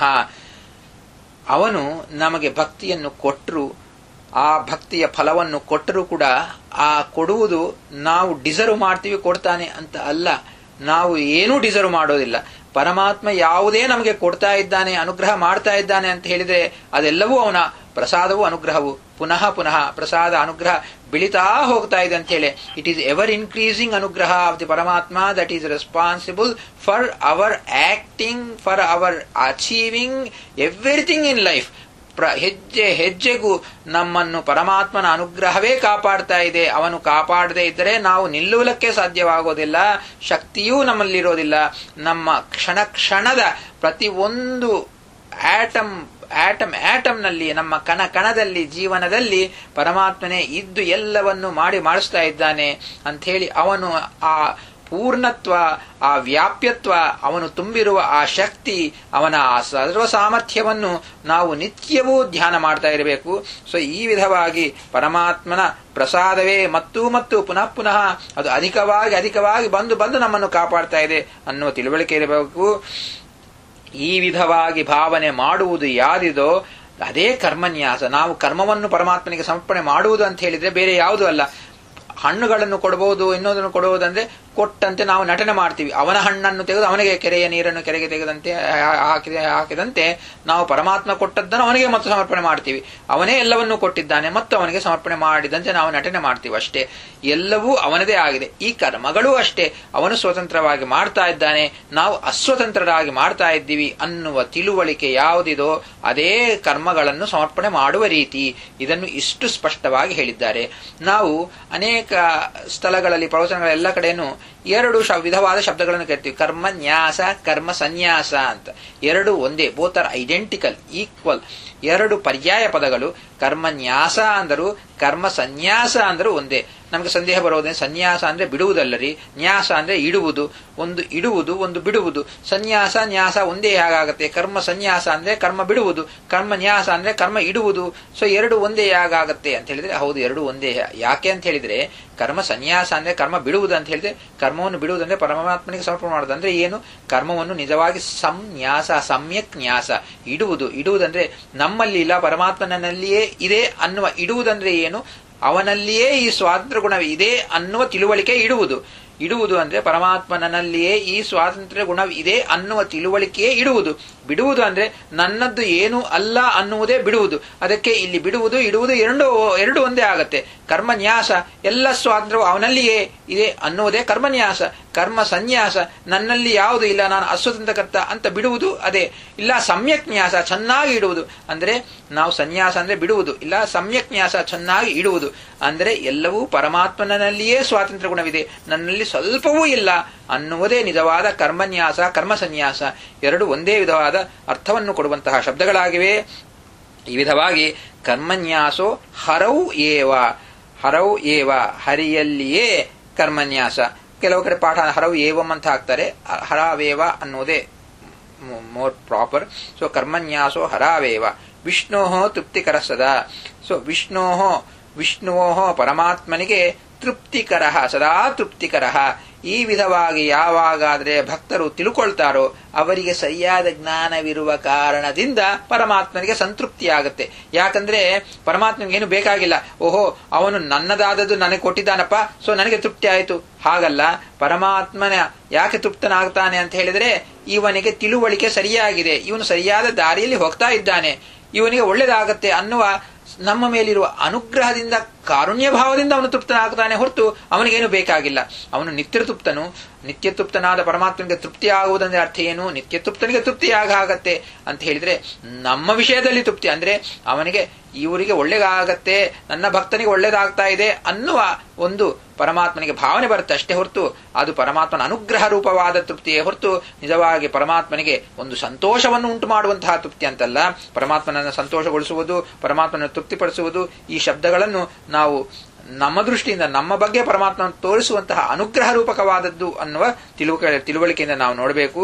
ಅವನು ನಮಗೆ ಭಕ್ತಿಯನ್ನು ಕೊಟ್ಟರು ಆ ಭಕ್ತಿಯ ಫಲವನ್ನು ಕೊಟ್ಟರೂ ಕೂಡ ಆ ಕೊಡುವುದು ನಾವು ಡಿಸರ್ವ್ ಮಾಡ್ತೀವಿ ಕೊಡ್ತಾನೆ ಅಂತ ಅಲ್ಲ ನಾವು ಏನೂ ಡಿಸರ್ವ್ ಮಾಡೋದಿಲ್ಲ ಪರಮಾತ್ಮ ಯಾವುದೇ ನಮಗೆ ಕೊಡ್ತಾ ಇದ್ದಾನೆ ಅನುಗ್ರಹ ಮಾಡ್ತಾ ಇದ್ದಾನೆ ಅಂತ ಹೇಳಿದ್ರೆ ಅದೆಲ್ಲವೂ ಅವನ ಪ್ರಸಾದವು ಅನುಗ್ರಹವು ಪುನಃ ಪುನಃ ಪ್ರಸಾದ ಅನುಗ್ರಹ ಬೆಳೀತಾ ಹೋಗ್ತಾ ಇದೆ ಅಂತ ಹೇಳಿ ಇಟ್ ಈಸ್ ಎವರ್ ಇನ್ಕ್ರೀಸಿಂಗ್ ಅನುಗ್ರಹ ಆಫ್ ದಿ ಪರಮಾತ್ಮ that is responsible for our acting for our achieving everything in life ಹೆಜ್ಜೆ ಹೆಜ್ಜೆಗೂ ನಮ್ಮನ್ನು ಪರಮಾತ್ಮನ ಅನುಗ್ರಹವೇ ಕಾಪಾಡ್ತಾ ಇದೆ ಅವನು ಕಾಪಾಡದೇ ಇದ್ದರೆ ನಾವು ನಿಲ್ಲುವುದಕ್ಕೆ ಸಾಧ್ಯವಾಗೋದಿಲ್ಲ ಶಕ್ತಿಯೂ ನಮ್ಮಲ್ಲಿರೋದಿಲ್ಲ ನಮ್ಮ ಕ್ಷಣ ಕ್ಷಣದ ಪ್ರತಿ ಒಂದು ಆಟಮ್ ಆಟಮ್ ಆಟಮ್ನಲ್ಲಿ ನಮ್ಮ ಕಣ ಕಣದಲ್ಲಿ ಜೀವನದಲ್ಲಿ ಪರಮಾತ್ಮನೇ ಇದ್ದು ಎಲ್ಲವನ್ನು ಮಾಡಿ ಮಾಡಿಸ್ತಾ ಇದ್ದಾನೆ ಅಂಥೇಳಿ ಅವನು ಆ ಪೂರ್ಣತ್ವ ಆ ವ್ಯಾಪ್ಯತ್ವ ಅವನು ತುಂಬಿರುವ ಆ ಶಕ್ತಿ ಅವನ ಆ ಸರ್ವ ಸಾಮರ್ಥ್ಯವನ್ನು ನಾವು ನಿತ್ಯವೂ ಧ್ಯಾನ ಮಾಡ್ತಾ ಇರಬೇಕು ಸೊ ಈ ವಿಧವಾಗಿ ಪರಮಾತ್ಮನ ಪ್ರಸಾದವೇ ಮತ್ತು ಮತ್ತು ಪುನಃ ಪುನಃ ಅದು ಅಧಿಕವಾಗಿ ಅಧಿಕವಾಗಿ ಬಂದು ಬಂದು ನಮ್ಮನ್ನು ಕಾಪಾಡ್ತಾ ಇದೆ ಅನ್ನುವ ತಿಳುವಳಿಕೆ ಇರಬೇಕು ಈ ವಿಧವಾಗಿ ಭಾವನೆ ಮಾಡುವುದು ಯಾರಿದೋ ಅದೇ ಕರ್ಮನ್ಯಾಸ ನಾವು ಕರ್ಮವನ್ನು ಪರಮಾತ್ಮನಿಗೆ ಸಮರ್ಪಣೆ ಮಾಡುವುದು ಅಂತ ಹೇಳಿದ್ರೆ ಬೇರೆ ಯಾವುದೂ ಅಲ್ಲ ಹಣ್ಣುಗಳನ್ನು ಕೊಡಬಹುದು ಇನ್ನೊಂದನ್ನು ಕೊಡುವುದಂದ್ರೆ ಕೊಟ್ಟಂತೆ ನಾವು ನಟನೆ ಮಾಡ್ತೀವಿ ಅವನ ಹಣ್ಣನ್ನು ತೆಗೆದು ಅವನಿಗೆ ಕೆರೆಯ ನೀರನ್ನು ಕೆರೆಗೆ ತೆಗೆದಂತೆ ಹಾಕಿದ ಹಾಕಿದಂತೆ ನಾವು ಪರಮಾತ್ಮ ಕೊಟ್ಟದ್ದನ್ನು ಅವನಿಗೆ ಮತ್ತು ಸಮರ್ಪಣೆ ಮಾಡ್ತೀವಿ ಅವನೇ ಎಲ್ಲವನ್ನೂ ಕೊಟ್ಟಿದ್ದಾನೆ ಮತ್ತು ಅವನಿಗೆ ಸಮರ್ಪಣೆ ಮಾಡಿದಂತೆ ನಾವು ನಟನೆ ಮಾಡ್ತೀವಿ ಅಷ್ಟೇ ಎಲ್ಲವೂ ಅವನದೇ ಆಗಿದೆ ಈ ಕರ್ಮಗಳೂ ಅಷ್ಟೇ ಅವನು ಸ್ವತಂತ್ರವಾಗಿ ಮಾಡ್ತಾ ಇದ್ದಾನೆ ನಾವು ಅಸ್ವತಂತ್ರರಾಗಿ ಮಾಡ್ತಾ ಇದ್ದೀವಿ ಅನ್ನುವ ತಿಳುವಳಿಕೆ ಯಾವುದಿದೋ ಅದೇ ಕರ್ಮಗಳನ್ನು ಸಮರ್ಪಣೆ ಮಾಡುವ ರೀತಿ ಇದನ್ನು ಇಷ್ಟು ಸ್ಪಷ್ಟವಾಗಿ ಹೇಳಿದ್ದಾರೆ ನಾವು ಅನೇಕ ಸ್ಥಳಗಳಲ್ಲಿ ಪ್ರವಚನಗಳೆಲ್ಲ ಕಡೆನೂ ಎರಡು ವಿಧವಾದ ಶಬ್ದಗಳನ್ನು ಕೇಳ್ತೀವಿ ಕರ್ಮ ನ್ಯಾಸ ಕರ್ಮ ಸನ್ಯಾಸ ಅಂತ ಎರಡು ಒಂದೇ ಬೋತ್ ಆರ್ ಐಡೆಂಟಿಕಲ್ ಈಕ್ವಲ್ ಎರಡು ಪರ್ಯಾಯ ಪದಗಳು ಕರ್ಮ ನ್ಯಾಸ ಅಂದರು ಕರ್ಮ ಸನ್ಯಾಸ ಅಂದರೂ ಒಂದೇ ನಮಗೆ ಸಂದೇಹ ಬರೋದೇ ಸನ್ಯಾಸ ಅಂದ್ರೆ ಬಿಡುವುದಲ್ಲರಿ ನ್ಯಾಸ ಅಂದ್ರೆ ಇಡುವುದು ಒಂದು ಇಡುವುದು ಒಂದು ಬಿಡುವುದು ಸನ್ಯಾಸ ನ್ಯಾಸ ಒಂದೇ ಹೇಗಾಗತ್ತೆ ಕರ್ಮ ಸನ್ಯಾಸ ಅಂದ್ರೆ ಕರ್ಮ ಬಿಡುವುದು ಕರ್ಮ ನ್ಯಾಸ ಅಂದ್ರೆ ಕರ್ಮ ಇಡುವುದು ಸೊ ಎರಡು ಒಂದೇ ಹೇಗಾಗತ್ತೆ ಅಂತ ಹೇಳಿದ್ರೆ ಹೌದು ಎರಡು ಒಂದೇ ಯಾಕೆ ಅಂತ ಹೇಳಿದ್ರೆ ಕರ್ಮ ಸನ್ಯಾಸ ಅಂದ್ರೆ ಕರ್ಮ ಬಿಡುವುದು ಅಂತ ಹೇಳಿದ್ರೆ ಕರ್ಮವನ್ನು ಬಿಡುವುದಂದ್ರೆ ಪರಮಾತ್ಮನಿಗೆ ಸಮರ್ಪಣೆ ಮಾಡೋದು ಅಂದ್ರೆ ಏನು ಕರ್ಮವನ್ನು ನಿಜವಾಗಿ ಸಂನ್ಯಾಸ ಸಮ್ಯಕ್ ನ್ಯಾಸ ಇಡುವುದು ಇಡುವುದಂದ್ರೆ ನಮ್ಮಲ್ಲಿ ಇಲ್ಲ ಪರಮಾತ್ಮನಲ್ಲಿಯೇ ಇದೆ ಅನ್ನುವ ಇಡುವುದಂದ್ರೆ ಏನು ಅವನಲ್ಲಿಯೇ ಈ ಸ್ವಾತಂತ್ರ್ಯ ಗುಣವಿದೆ ಅನ್ನುವ ತಿಳುವಳಿಕೆ ಇಡುವುದು ಇಡುವುದು ಅಂದ್ರೆ ಪರಮಾತ್ಮನಲ್ಲಿಯೇ ಈ ಸ್ವಾತಂತ್ರ್ಯ ಗುಣವಿದೆ ಅನ್ನುವ ತಿಳುವಳಿಕೆಯೇ ಇಡುವುದು ಬಿಡುವುದು ಅಂದ್ರೆ ನನ್ನದ್ದು ಏನು ಅಲ್ಲ ಅನ್ನುವುದೇ ಬಿಡುವುದು ಅದಕ್ಕೆ ಇಲ್ಲಿ ಬಿಡುವುದು ಇಡುವುದು ಎರಡು ಎರಡು ಒಂದೇ ಆಗತ್ತೆ ಕರ್ಮನ್ಯಾಸ ಎಲ್ಲ ಸ್ವಾತಂತ್ರ್ಯವು ಅವನಲ್ಲಿಯೇ ಇದೆ ಅನ್ನುವುದೇ ಕರ್ಮನ್ಯಾಸ ಕರ್ಮ ಸನ್ಯಾಸ ನನ್ನಲ್ಲಿ ಯಾವುದು ಇಲ್ಲ ನಾನು ಅಸ್ವತಂತ್ರಕರ್ತ ಅಂತ ಬಿಡುವುದು ಅದೇ ಇಲ್ಲ ಸಮ್ಯಕ್ ನ್ಯಾಸ ಚೆನ್ನಾಗಿ ಇಡುವುದು ಅಂದ್ರೆ ನಾವು ಸನ್ಯಾಸ ಅಂದ್ರೆ ಬಿಡುವುದು ಇಲ್ಲ ಸಮ್ಯಕ್ ನ್ಯಾಸ ಚೆನ್ನಾಗಿ ಇಡುವುದು ಅಂದ್ರೆ ಎಲ್ಲವೂ ಪರಮಾತ್ಮನಲ್ಲಿಯೇ ಸ್ವಾತಂತ್ರ್ಯ ಗುಣವಿದೆ ನನ್ನಲ್ಲಿ ಸ್ವಲ್ಪವೂ ಇಲ್ಲ ಅನ್ನುವುದೇ ನಿಜವಾದ ಕರ್ಮನ್ಯಾಸ ಕರ್ಮ ಸನ್ಯಾಸ ಎರಡು ಒಂದೇ ವಿಧವಾದ ಅರ್ಥವನ್ನು ಕೊಡುವಂತಹ ಶಬ್ದಗಳಾಗಿವೆ ಈ ವಿಧವಾಗಿ ಕರ್ಮನ್ಯಾಸೋ ಹರೌ ಏವ ಹರೌ ಏವ ಹರಿಯಲ್ಲಿಯೇ ಕರ್ಮನ್ಯಾಸ ಕೆಲವು ಕಡೆ ಪಾಠ ಹರವು ಏವಂ ಅಂತ ಹಾಕ್ತಾರೆ ಹರಾವೇವ ಅನ್ನೋದೇ ಮೋರ್ ಪ್ರಾಪರ್ ಸೊ ಕರ್ಮನ್ಯಾಸೋ ಹರಾವೇವ ವಿಷ್ಣೋ ತೃಪ್ತಿಕರ ಸದಾ ಸೊ ವಿಷ್ಣೋ ವಿಷ್ಣುವೋ ಪರಮಾತ್ಮನಿಗೆ ತೃಪ್ತಿಕರ ಸದಾ ತೃಪ್ತಿಕರ ಈ ವಿಧವಾಗಿ ಯಾವಾಗಾದ್ರೆ ಭಕ್ತರು ತಿಳ್ಕೊಳ್ತಾರೋ ಅವರಿಗೆ ಸರಿಯಾದ ಜ್ಞಾನವಿರುವ ಕಾರಣದಿಂದ ಪರಮಾತ್ಮನಿಗೆ ಸಂತೃಪ್ತಿಯಾಗುತ್ತೆ ಯಾಕಂದ್ರೆ ಪರಮಾತ್ಮನಿಗೆ ಏನು ಬೇಕಾಗಿಲ್ಲ ಓಹೋ ಅವನು ನನ್ನದಾದದ್ದು ನನಗೆ ಕೊಟ್ಟಿದ್ದಾನಪ್ಪ ಸೊ ನನಗೆ ತೃಪ್ತಿ ಆಯಿತು ಹಾಗಲ್ಲ ಪರಮಾತ್ಮನ ಯಾಕೆ ತೃಪ್ತನಾಗ್ತಾನೆ ಅಂತ ಹೇಳಿದ್ರೆ ಇವನಿಗೆ ತಿಳುವಳಿಕೆ ಸರಿಯಾಗಿದೆ ಇವನು ಸರಿಯಾದ ದಾರಿಯಲ್ಲಿ ಹೋಗ್ತಾ ಇದ್ದಾನೆ ಇವನಿಗೆ ಒಳ್ಳೇದಾಗತ್ತೆ ಅನ್ನುವ ನಮ್ಮ ಮೇಲಿರುವ ಅನುಗ್ರಹದಿಂದ ಕಾರುಣ್ಯ ಭಾವದಿಂದ ಅವನು ತೃಪ್ತನಾಗ್ತಾನೆ ಹೊರತು ಅವನಿಗೇನು ಬೇಕಾಗಿಲ್ಲ ಅವನು ನಿತ್ಯ ತೃಪ್ತನು ನಿತ್ಯ ತೃಪ್ತನಾದ ಪರಮಾತ್ಮನಿಗೆ ತೃಪ್ತಿ ಆಗುವುದಂದ್ರೆ ಅರ್ಥ ಏನು ನಿತ್ಯ ತೃಪ್ತನಿಗೆ ತೃಪ್ತಿ ಆಗತ್ತೆ ಅಂತ ಹೇಳಿದ್ರೆ ನಮ್ಮ ವಿಷಯದಲ್ಲಿ ತೃಪ್ತಿ ಅಂದ್ರೆ ಅವನಿಗೆ ಇವರಿಗೆ ಒಳ್ಳೇದಾಗತ್ತೆ ನನ್ನ ಭಕ್ತನಿಗೆ ಒಳ್ಳೇದಾಗ್ತಾ ಇದೆ ಅನ್ನುವ ಒಂದು ಪರಮಾತ್ಮನಿಗೆ ಭಾವನೆ ಬರುತ್ತೆ ಅಷ್ಟೇ ಹೊರತು ಅದು ಪರಮಾತ್ಮನ ಅನುಗ್ರಹ ರೂಪವಾದ ತೃಪ್ತಿಯೇ ಹೊರತು ನಿಜವಾಗಿ ಪರಮಾತ್ಮನಿಗೆ ಒಂದು ಸಂತೋಷವನ್ನು ಉಂಟು ಮಾಡುವಂತಹ ತೃಪ್ತಿ ಅಂತಲ್ಲ ಪರಮಾತ್ಮನನ್ನು ಸಂತೋಷಗೊಳಿಸುವುದು ಪರಮಾತ್ಮನ ತೃಪ್ತಿಪಡಿಸುವುದು ಈ ಶಬ್ದಗಳನ್ನು ನಾವು ನಮ್ಮ ದೃಷ್ಟಿಯಿಂದ ನಮ್ಮ ಬಗ್ಗೆ ಪರಮಾತ್ಮ ತೋರಿಸುವಂತಹ ಅನುಗ್ರಹ ರೂಪಕವಾದದ್ದು ಅನ್ನುವ ತಿಳುವಳಿಕೆ ತಿಳುವಳಿಕೆಯಿಂದ ನಾವು ನೋಡಬೇಕು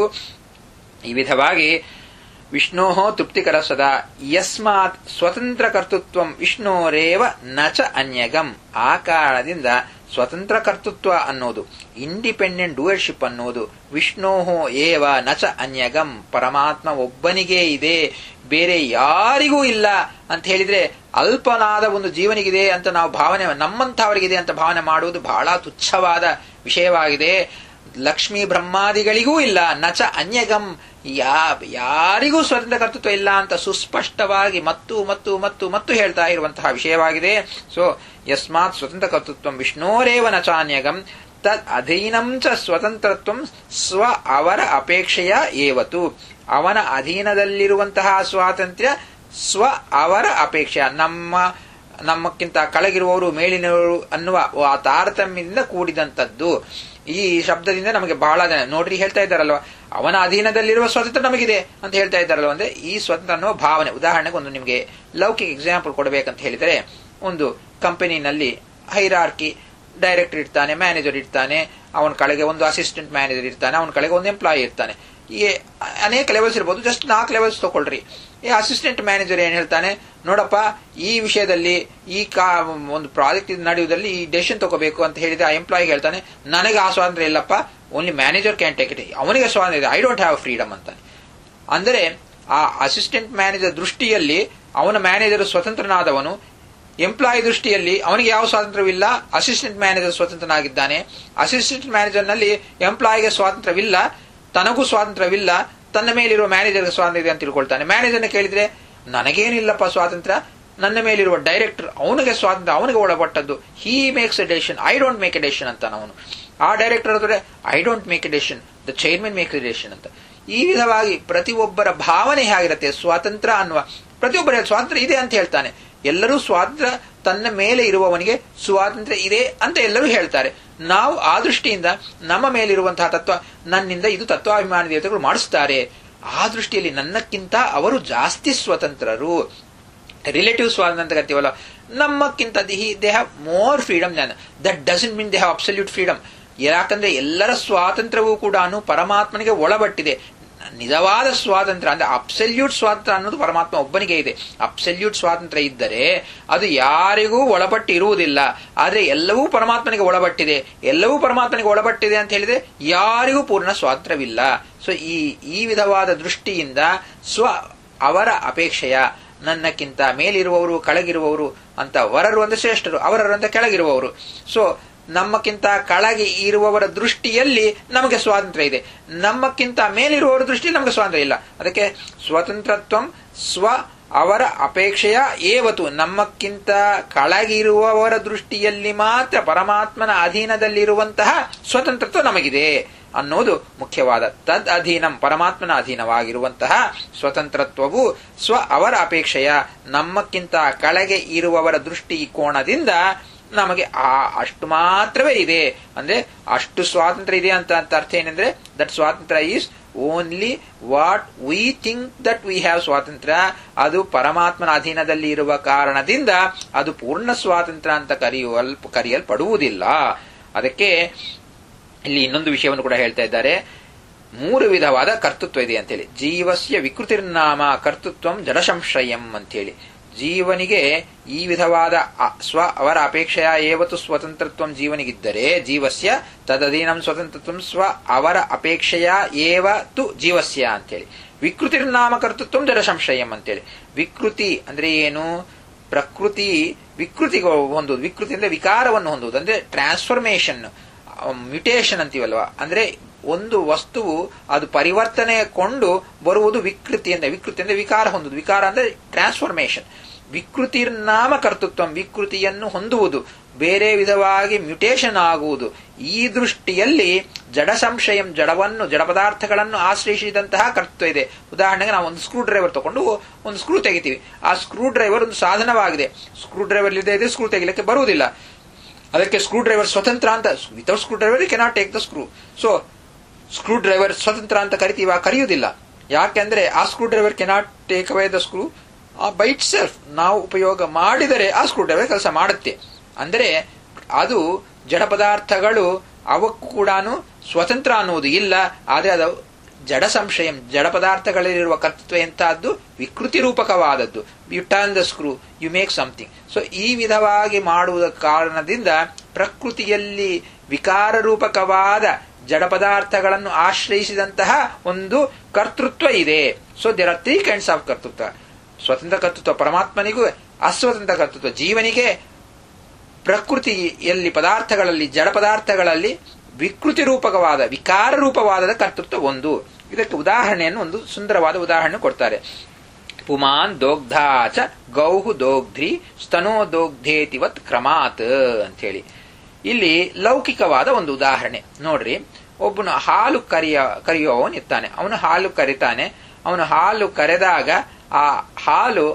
ಈ ವಿಧವಾಗಿ ವಿಷ್ಣೋ ತೃಪ್ತಿಕರ ಸದಾ ಯಸ್ಮಾತ್ ಸ್ವತಂತ್ರ ಕರ್ತೃತ್ವ ವಿಷ್ಣೋರೇವ ನಚ ಅನ್ಯಗಂ ಆ ಕಾರಣದಿಂದ ಸ್ವತಂತ್ರ ಕರ್ತೃತ್ವ ಅನ್ನೋದು ಇಂಡಿಪೆಂಡೆಂಟ್ ಡೂಯರ್ಶಿಪ್ ಅನ್ನೋದು ವಿಷ್ಣೋ ಏವ ನಚ ಅನ್ಯಗಂ ಪರಮಾತ್ಮ ಒಬ್ಬನಿಗೇ ಇದೆ ಬೇರೆ ಯಾರಿಗೂ ಇಲ್ಲ ಅಂತ ಹೇಳಿದ್ರೆ ಅಲ್ಪನಾದ ಒಂದು ಜೀವನಿಗಿದೆ ಅಂತ ನಾವು ಭಾವನೆ ನಮ್ಮಂಥವರಿಗಿದೆ ಅಂತ ಭಾವನೆ ಮಾಡುವುದು ಬಹಳ ತುಚ್ಛವಾದ ವಿಷಯವಾಗಿದೆ ಲಕ್ಷ್ಮೀ ಬ್ರಹ್ಮಾದಿಗಳಿಗೂ ಇಲ್ಲ ನಚ ಅನ್ಯಗಂ ಯಾ ಯಾರಿಗೂ ಸ್ವತಂತ್ರ ಕರ್ತೃತ್ವ ಇಲ್ಲ ಅಂತ ಸುಸ್ಪಷ್ಟವಾಗಿ ಮತ್ತು ಮತ್ತು ಮತ್ತು ಮತ್ತು ಹೇಳ್ತಾ ಇರುವಂತಹ ವಿಷಯವಾಗಿದೆ ಸೊ ಯಸ್ಮಾತ್ ಸ್ವತಂತ್ರ ಕರ್ತೃತ್ವ ವಿಷ್ಣೋರೇವ ನಚಾನ್ಯಗಂ ತದ್ ಅಧೀನಂ ಚ ಸ್ವತಂತ್ರತ್ವ ಸ್ವ ಅವರ ಅಪೇಕ್ಷೆಯ ಏವತು ಅವನ ಅಧೀನದಲ್ಲಿರುವಂತಹ ಸ್ವಾತಂತ್ರ್ಯ ಸ್ವ ಅವರ ಅಪೇಕ್ಷೆ ನಮ್ಮ ನಮ್ಮಕ್ಕಿಂತ ಕೆಳಗಿರುವವರು ಮೇಲಿನವರು ಅನ್ನುವ ಆ ತಾರತಮ್ಯದಿಂದ ಕೂಡಿದಂಥದ್ದು ಈ ಶಬ್ದದಿಂದ ನಮಗೆ ಬಹಳ ಜನ ನೋಡ್ರಿ ಹೇಳ್ತಾ ಇದ್ದಾರಲ್ವ ಅವನ ಅಧೀನದಲ್ಲಿರುವ ಸ್ವಾತಂತ್ರ್ಯ ನಮಗಿದೆ ಅಂತ ಹೇಳ್ತಾ ಇದ್ದಾರಲ್ವ ಅಂದ್ರೆ ಈ ಸ್ವತಂತ್ರ ಅನ್ನುವ ಭಾವನೆ ಉದಾಹರಣೆಗೆ ಒಂದು ನಿಮಗೆ ಲೌಕಿಕ ಎಕ್ಸಾಂಪಲ್ ಕೊಡಬೇಕಂತ ಹೇಳಿದರೆ ಒಂದು ಕಂಪನಿನಲ್ಲಿ ಹೈರಾರ್ಕಿ ಡೈರೆಕ್ಟರ್ ಇರ್ತಾನೆ ಮ್ಯಾನೇಜರ್ ಇರ್ತಾನೆ ಅವನ ಕಳೆಗೆ ಒಂದು ಅಸಿಸ್ಟೆಂಟ್ ಮ್ಯಾನೇಜರ್ ಇರ್ತಾನೆ ಅವನ ಕಳೆಗೆ ಒಂದು ಎಂಪ್ಲಾಯಿ ಇರ್ತಾನೆ ಈ ಅನೇಕ ಲೆವೆಲ್ಸ್ ಇರ್ಬೋದು ಜಸ್ಟ್ ನಾಲ್ಕು ಲೆವೆಲ್ಸ್ ತಗೊಳ್ರಿ ಈ ಅಸಿಸ್ಟೆಂಟ್ ಮ್ಯಾನೇಜರ್ ಏನ್ ಹೇಳ್ತಾನೆ ನೋಡಪ್ಪ ಈ ವಿಷಯದಲ್ಲಿ ಈ ಕಾ ಒಂದು ಪ್ರಾಜೆಕ್ಟ್ ನಡೆಯುವುದರಲ್ಲಿ ಈ ಡೆಸಿಷನ್ ತಗೋಬೇಕು ಅಂತ ಹೇಳಿದ್ರೆ ಆ ಎಂಪ್ಲಾಯಿಗೆ ಹೇಳ್ತಾನೆ ನನಗೆ ಆ ಸ್ವಾತಂತ್ರ್ಯ ಇಲ್ಲಪ್ಪ only manager can take it ಅವನಿಗೆ ಸ್ವಾತಂತ್ರ್ಯ ಇದೆ ಐ ಡೋಂಟ್ ಹ್ಯಾವ್ ಫ್ರೀಡಮ್ ಅಂತಾನೆ ಅಂದರೆ ಆ ಅಸಿಸ್ಟೆಂಟ್ ಮ್ಯಾನೇಜರ್ ದೃಷ್ಟಿಯಲ್ಲಿ ಅವನ ಮ್ಯಾನೇಜರ್ ಸ್ವತಂತ್ರನಾದವನು ಎಂಪ್ಲಾಯಿ ದೃಷ್ಟಿಯಲ್ಲಿ ಅವನಿಗೆ ಯಾವ ಸ್ವಾತಂತ್ರ್ಯವಿಲ್ಲ ಅಸಿಸ್ಟೆಂಟ್ ಮ್ಯಾನೇಜರ್ ಸ್ವತಂತ್ರನಾಗಿದ್ದಾನೆ ಅಸಿಸ್ಟೆಂಟ್ ಮ್ಯಾನೇಜರ್ನಲ್ಲಿ ಎಂಪ್ಲಾಯಿಗೆ ಸ್ವಾತಂತ್ರ್ಯವಿಲ್ಲ ತನಗೂ ಸ್ವಾತಂತ್ರ್ಯವಿಲ್ಲ ತನ್ನ ಮೇಲಿರುವ ಮ್ಯಾನೇಜರ್ಗೆ ಸ್ವಾತಂತ್ರ್ಯ ಇದೆ ಅಂತ ತಿಳ್ಕೊಳ್ತಾನೆ ಮ್ಯಾನೇಜರ್ನ ಕೇಳಿದ್ರೆ ನನಗೇನಿಲ್ಲಪ್ಪ ಸ್ವಾತಂತ್ರ್ಯ ನನ್ನ ಮೇಲಿರುವ ಡೈರೆಕ್ಟರ್ ಅವನಿಗೆ ಸ್ವಾತಂತ್ರ್ಯ ಅವನಿಗೆ ಒಳಪಟ್ಟದ್ದು he makes a decision I don't make a decision ಅಂತ ಅವನು ಆ ಡೈರೆಕ್ಟರ್ ಹತ್ರ I don't make a decision the chairman make a decision ಅಂತ ಈ ವಿಧವಾಗಿ ಪ್ರತಿಯೊಬ್ಬರ ಭಾವನೆ ಹೇಗಿರುತ್ತೆ ಸ್ವಾತಂತ್ರ್ಯ ಅನ್ನುವ ಪ್ರತಿಯೊಬ್ಬರ ಸ್ವಾತಂತ್ರ್ಯ ಇದೆ ಅಂತ ಹೇಳ್ತಾನೆ ಎಲ್ಲರೂ ಸ್ವಾತಂತ್ರ್ಯ ತನ್ನ ಮೇಲೆ ಇರುವವನಿಗೆ ಸ್ವಾತಂತ್ರ್ಯ ಇದೆ ಅಂತ ಎಲ್ಲರೂ ಹೇಳ್ತಾರೆ ನಾವು ಆ ದೃಷ್ಟಿಯಿಂದ ನಮ್ಮ ಮೇಲಿರುವಂತಹ ತತ್ವ ನನ್ನಿಂದ ಇದು ತತ್ವಾಭಿಮಾನಿ ದೇವತೆಗಳು ಮಾಡಿಸ್ತಾರೆ ಆ ದೃಷ್ಟಿಯಲ್ಲಿ ನನ್ನಕ್ಕಿಂತ ಅವರು ಜಾಸ್ತಿ ಸ್ವತಂತ್ರರು ರಿಲೇಟಿವ್ ಸ್ವಾತಂತ್ರ್ಯ ಅಂತ ಕರಿತೀವಲ್ಲ ನಮ್ಮಕ್ಕಿಂತ they have more freedom that doesn't mean they have absolute freedom ಯಾಕಂದ್ರೆ ಎಲ್ಲರ ಸ್ವಾತಂತ್ರ್ಯವೂ ಕೂಡ ಪರಮಾತ್ಮನಿಗೆ ಒಳಪಟ್ಟಿದೆ ನಿಜವಾದ ಸ್ವಾತಂತ್ರ್ಯ ಅಂದ್ರೆ ಅಬ್ಸಲ್ಯೂಟ್ ಸ್ವಾತಂತ್ರ್ಯ ಅನ್ನೋದು ಪರಮಾತ್ಮ ಒಬ್ಬನಿಗೆ ಇದೆ ಅಬ್ಸಲ್ಯೂಟ್ ಸ್ವಾತಂತ್ರ್ಯ ಇದ್ದರೆ ಅದು ಯಾರಿಗೂ ಒಳಪಟ್ಟು ಇರುವುದಿಲ್ಲ ಆದ್ರೆ ಎಲ್ಲವೂ ಪರಮಾತ್ಮನಿಗೆ ಒಳಪಟ್ಟಿದೆ ಎಲ್ಲವೂ ಪರಮಾತ್ಮನಿಗೆ ಒಳಪಟ್ಟಿದೆ ಅಂತ ಹೇಳಿದ್ರೆ ಯಾರಿಗೂ ಪೂರ್ಣ ಸ್ವಾತಂತ್ರ್ಯವಿಲ್ಲ ಸೊ ಈ ಈ ವಿಧವಾದ ದೃಷ್ಟಿಯಿಂದ ಸ್ವ ಅವರ ಅಪೇಕ್ಷೆಯ ನನ್ನಕ್ಕಿಂತ ಮೇಲಿರುವವರು ಕೆಳಗಿರುವವರು ಅಂತ ವರರು ಅಂದ್ರೆ ಶ್ರೇಷ್ಠರು ಅವರರು ಅಂತ ಕೆಳಗಿರುವವರು ಸೊ ನಮ್ಮಕ್ಕಿಂತ ಕೆಳಗೆ ಇರುವವರ ದೃಷ್ಟಿಯಲ್ಲಿ ನಮಗೆ ಸ್ವಾತಂತ್ರ್ಯ ಇದೆ ನಮ್ಮಕ್ಕಿಂತ ಮೇಲಿರುವವರ ದೃಷ್ಟಿಯಲ್ಲಿ ನಮಗೆ ಸ್ವಾತಂತ್ರ್ಯ ಇಲ್ಲ ಅದಕ್ಕೆ ಸ್ವತಂತ್ರತ್ವಂ ಸ್ವ ಅವರ ಅಪೇಕ್ಷೆಯ ಏವತು ನಮ್ಮಕ್ಕಿಂತ ಕೆಳಗಿರುವವರ ದೃಷ್ಟಿಯಲ್ಲಿ ಮಾತ್ರ ಪರಮಾತ್ಮನ ಅಧೀನದಲ್ಲಿರುವಂತಹ ಸ್ವತಂತ್ರತ್ವ ನಮಗಿದೆ ಅನ್ನೋದು ಮುಖ್ಯವಾದ ತದ್ ಅಧೀನಂ ಪರಮಾತ್ಮನ ಅಧೀನವಾಗಿರುವಂತಹ ಸ್ವತಂತ್ರತ್ವವು ಸ್ವ ಅವರ ಅಪೇಕ್ಷೆಯ ನಮ್ಮಕ್ಕಿಂತ ಕೆಳಗೆ ಇರುವವರ ದೃಷ್ಟಿ ಕೋಣದಿಂದ ನಮಗೆ ಆ ಅಷ್ಟು ಮಾತ್ರವೇ ಇದೆ ಅಂದ್ರೆ ಅಷ್ಟು ಸ್ವಾತಂತ್ರ್ಯ ಇದೆ ಅಂತ ಅಂತ ಅರ್ಥ ಏನಂದ್ರೆ ದಟ್ ಸ್ವಾತಂತ್ರ್ಯ is only what we think that we have ಸ್ವಾತಂತ್ರ್ಯ ಅದು ಪರಮಾತ್ಮನ ಅಧೀನದಲ್ಲಿ ಇರುವ ಕಾರಣದಿಂದ ಅದು ಪೂರ್ಣ ಸ್ವಾತಂತ್ರ್ಯ ಅಂತ ಕರೆಯುವಲ್ ಕರೆಯಲ್ಪಡುವುದಿಲ್ಲ ಅದಕ್ಕೆ ಇಲ್ಲಿ ಇನ್ನೊಂದು ವಿಷಯವನ್ನು ಕೂಡ ಹೇಳ್ತಾ ಇದ್ದಾರೆ ಮೂರು ವಿಧವಾದ ಕರ್ತೃತ್ವ ಇದೆ ಅಂತೇಳಿ ಜೀವಸ್ಯ ವಿಕೃತಿರ್ನಾಮ ಕರ್ತೃತ್ವಂ ಜಡಸಂಶಯಂ ಅಂತೇಳಿ ಜೀವನಿಗೆ ಈ ವಿಧವಾದ ಸ್ವ ಅವರ ಅಪೇಕ್ಷೆಯ ಏವತ್ತು ಸ್ವತಂತ್ರತ್ವಂ ಜೀವನಿಗಿದ್ದರೆ ಜೀವಸ್ಯ ತದಧೀನಂ ಸ್ವತಂತ್ರತ್ವಂ ಸ್ವ ಅವರ ಅಪೇಕ್ಷೆಯ ಏವ ತು ಜೀವಸ್ಯ ಅಂತೇಳಿ ವಿಕೃತಿರ್ನಾಮ ಕರ್ತೃತ್ವಂ ಜಡ ಸಂಶಯಂ ಅಂತೇಳಿ ವಿಕೃತಿ ಅಂದ್ರೆ ಏನು ಪ್ರಕೃತಿ ವಿಕೃತಿಗೆ ಹೊಂದುವುದು ವಿಕೃತಿ ಅಂದ್ರೆ ವಿಕಾರವನ್ನು ಹೊಂದುವುದು ಅಂದ್ರೆ ಟ್ರಾನ್ಸ್ಫಾರ್ಮೇಶನ್ ಮ್ಯುಟೇಷನ್ ಅಂತೀವಲ್ವಾ ಅಂದ್ರೆ ಒಂದು ವಸ್ತುವು ಅದು ಪರಿವರ್ತನೆಗೊಂಡು ಬರುವುದು ವಿಕೃತಿ ಅಂದ್ರೆ ವಿಕೃತಿ ಅಂದ್ರೆ ವಿಕಾರ ಹೊಂದುವುದು ವಿಕಾರ ಅಂದ್ರೆ ಟ್ರಾನ್ಸ್ಫಾರ್ಮೇಶನ್ ವಿಕೃತಿರ್ನಾಮ ಕರ್ತೃತ್ವ ವಿಕೃತಿಯನ್ನು ಹೊಂದುವುದು ಬೇರೆ ವಿಧವಾಗಿ ಮ್ಯುಟೇಷನ್ ಆಗುವುದು ಈ ದೃಷ್ಟಿಯಲ್ಲಿ ಜಡ ಸಂಶಯಂ ಜಡವನ್ನು ಜಡ ಪದಾರ್ಥಗಳನ್ನು ಆಶ್ರಯಿಸಿದಂತಹ ಕರ್ತೃತ್ವ ಇದೆ ಉದಾಹರಣೆಗೆ ನಾವು ಒಂದು ಸ್ಕ್ರೂ ಡ್ರೈವರ್ ತಗೊಂಡು ಒಂದು ಸ್ಕ್ರೂ ತೆಗಿತೀವಿ ಆ ಸ್ಕ್ರೂ ಡ್ರೈವರ್ ಒಂದು ಸಾಧನವಾಗಿದೆ ಸ್ಕ್ರೂ ಡ್ರೈವರ್ ಇಲ್ಲದೆ ಇದ್ರೆ ಸ್ಕ್ರೂ ತೆಗಿಲಿಕ್ಕೆ ಬರುವುದಿಲ್ಲ ಅದಕ್ಕೆ ಸ್ಕ್ರೂ ಡ್ರೈವರ್ ಸ್ವತಂತ್ರ ಅಂತ without screwdriver cannot take the screw so screwdriver ಸ್ವತಂತ್ರ ಅಂತ ಕರಿತೀವ ಕರೆಯುವುದಿಲ್ಲ ಯಾಕೆಂದ್ರೆ ಆ screwdriver cannot take away the screw ಆ ಬೈಟ್ ಸೆಲ್ಫ್ ನಾವು ಉಪಯೋಗ ಮಾಡಿದರೆ ಆ ಸ್ಕ್ರೂ ಡ್ರೈವರ್ ಕೆಲಸ ಮಾಡುತ್ತೆ ಅಂದರೆ ಅದು ಜಡ ಪದಾರ್ಥಗಳು ಅವಕ್ಕೂ ಕೂಡ ಸ್ವತಂತ್ರ ಅನ್ನುವುದು ಇಲ್ಲ ಆದರೆ ಅದು ಜಡ ಸಂಶಯಂ ಜಡ ಪದಾರ್ಥಗಳಲ್ಲಿರುವ ಕರ್ತೃತ್ವ ಎಂತಹದ್ದು ವಿಕೃತಿ ರೂಪಕವಾದದ್ದು you turn the screw you make something so ಈ ವಿಧವಾಗಿ ಮಾಡುವ ಕಾರಣದಿಂದ ಪ್ರಕೃತಿಯಲ್ಲಿ ವಿಕಾರ ರೂಪಕವಾದ ಜಡ ಪದಾರ್ಥಗಳನ್ನು ಆಶ್ರಯಿಸಿದಂತಹ ಒಂದು ಕರ್ತೃತ್ವ ಇದೆ so there are three kinds of ಕರ್ತೃತ್ವ ಸ್ವತಂತ್ರ ಕರ್ತೃತ್ವ ಪರಮಾತ್ಮನಿಗೂ ಅಸ್ವತಂತ್ರ ಕರ್ತೃತ್ವ ಜೀವನಿಗೆ ಪ್ರಕೃತಿಯಲ್ಲಿ ಪದಾರ್ಥಗಳಲ್ಲಿ ಜಡ ಪದಾರ್ಥಗಳಲ್ಲಿ ವಿಕೃತಿ ರೂಪಕವಾದ ವಿಕಾರ ರೂಪವಾದ ಕರ್ತೃತ್ವ ಒಂದು ಇದಕ್ಕೆ ಉದಾಹರಣೆಯನ್ನು ಒಂದು ಸುಂದರವಾದ ಉದಾಹರಣೆ ಕೊಡ್ತಾರೆ ಪುಮಾನ್ ದೋಗ್ಧಾಚ ಗೌಹು ದೋಗ್ಧ್ರಿ ಸ್ತನೋ ದೋಗ್ಧೇತಿವತ್ ಕ್ರಮಾತ್ ಅಂತೇಳಿ ಇಲ್ಲಿ ಲೌಕಿಕವಾದ ಒಂದು ಉದಾಹರಣೆ ನೋಡ್ರಿ ಒಬ್ಬನು ಹಾಲು ಕರಿಯ ಕರೆಯುವವನು ಇರ್ತಾನೆ ಅವನು ಹಾಲು ಕರಿತಾನೆ ಅವನು ಹಾಲು ಕರೆದಾಗ ಆ ಹಾಲು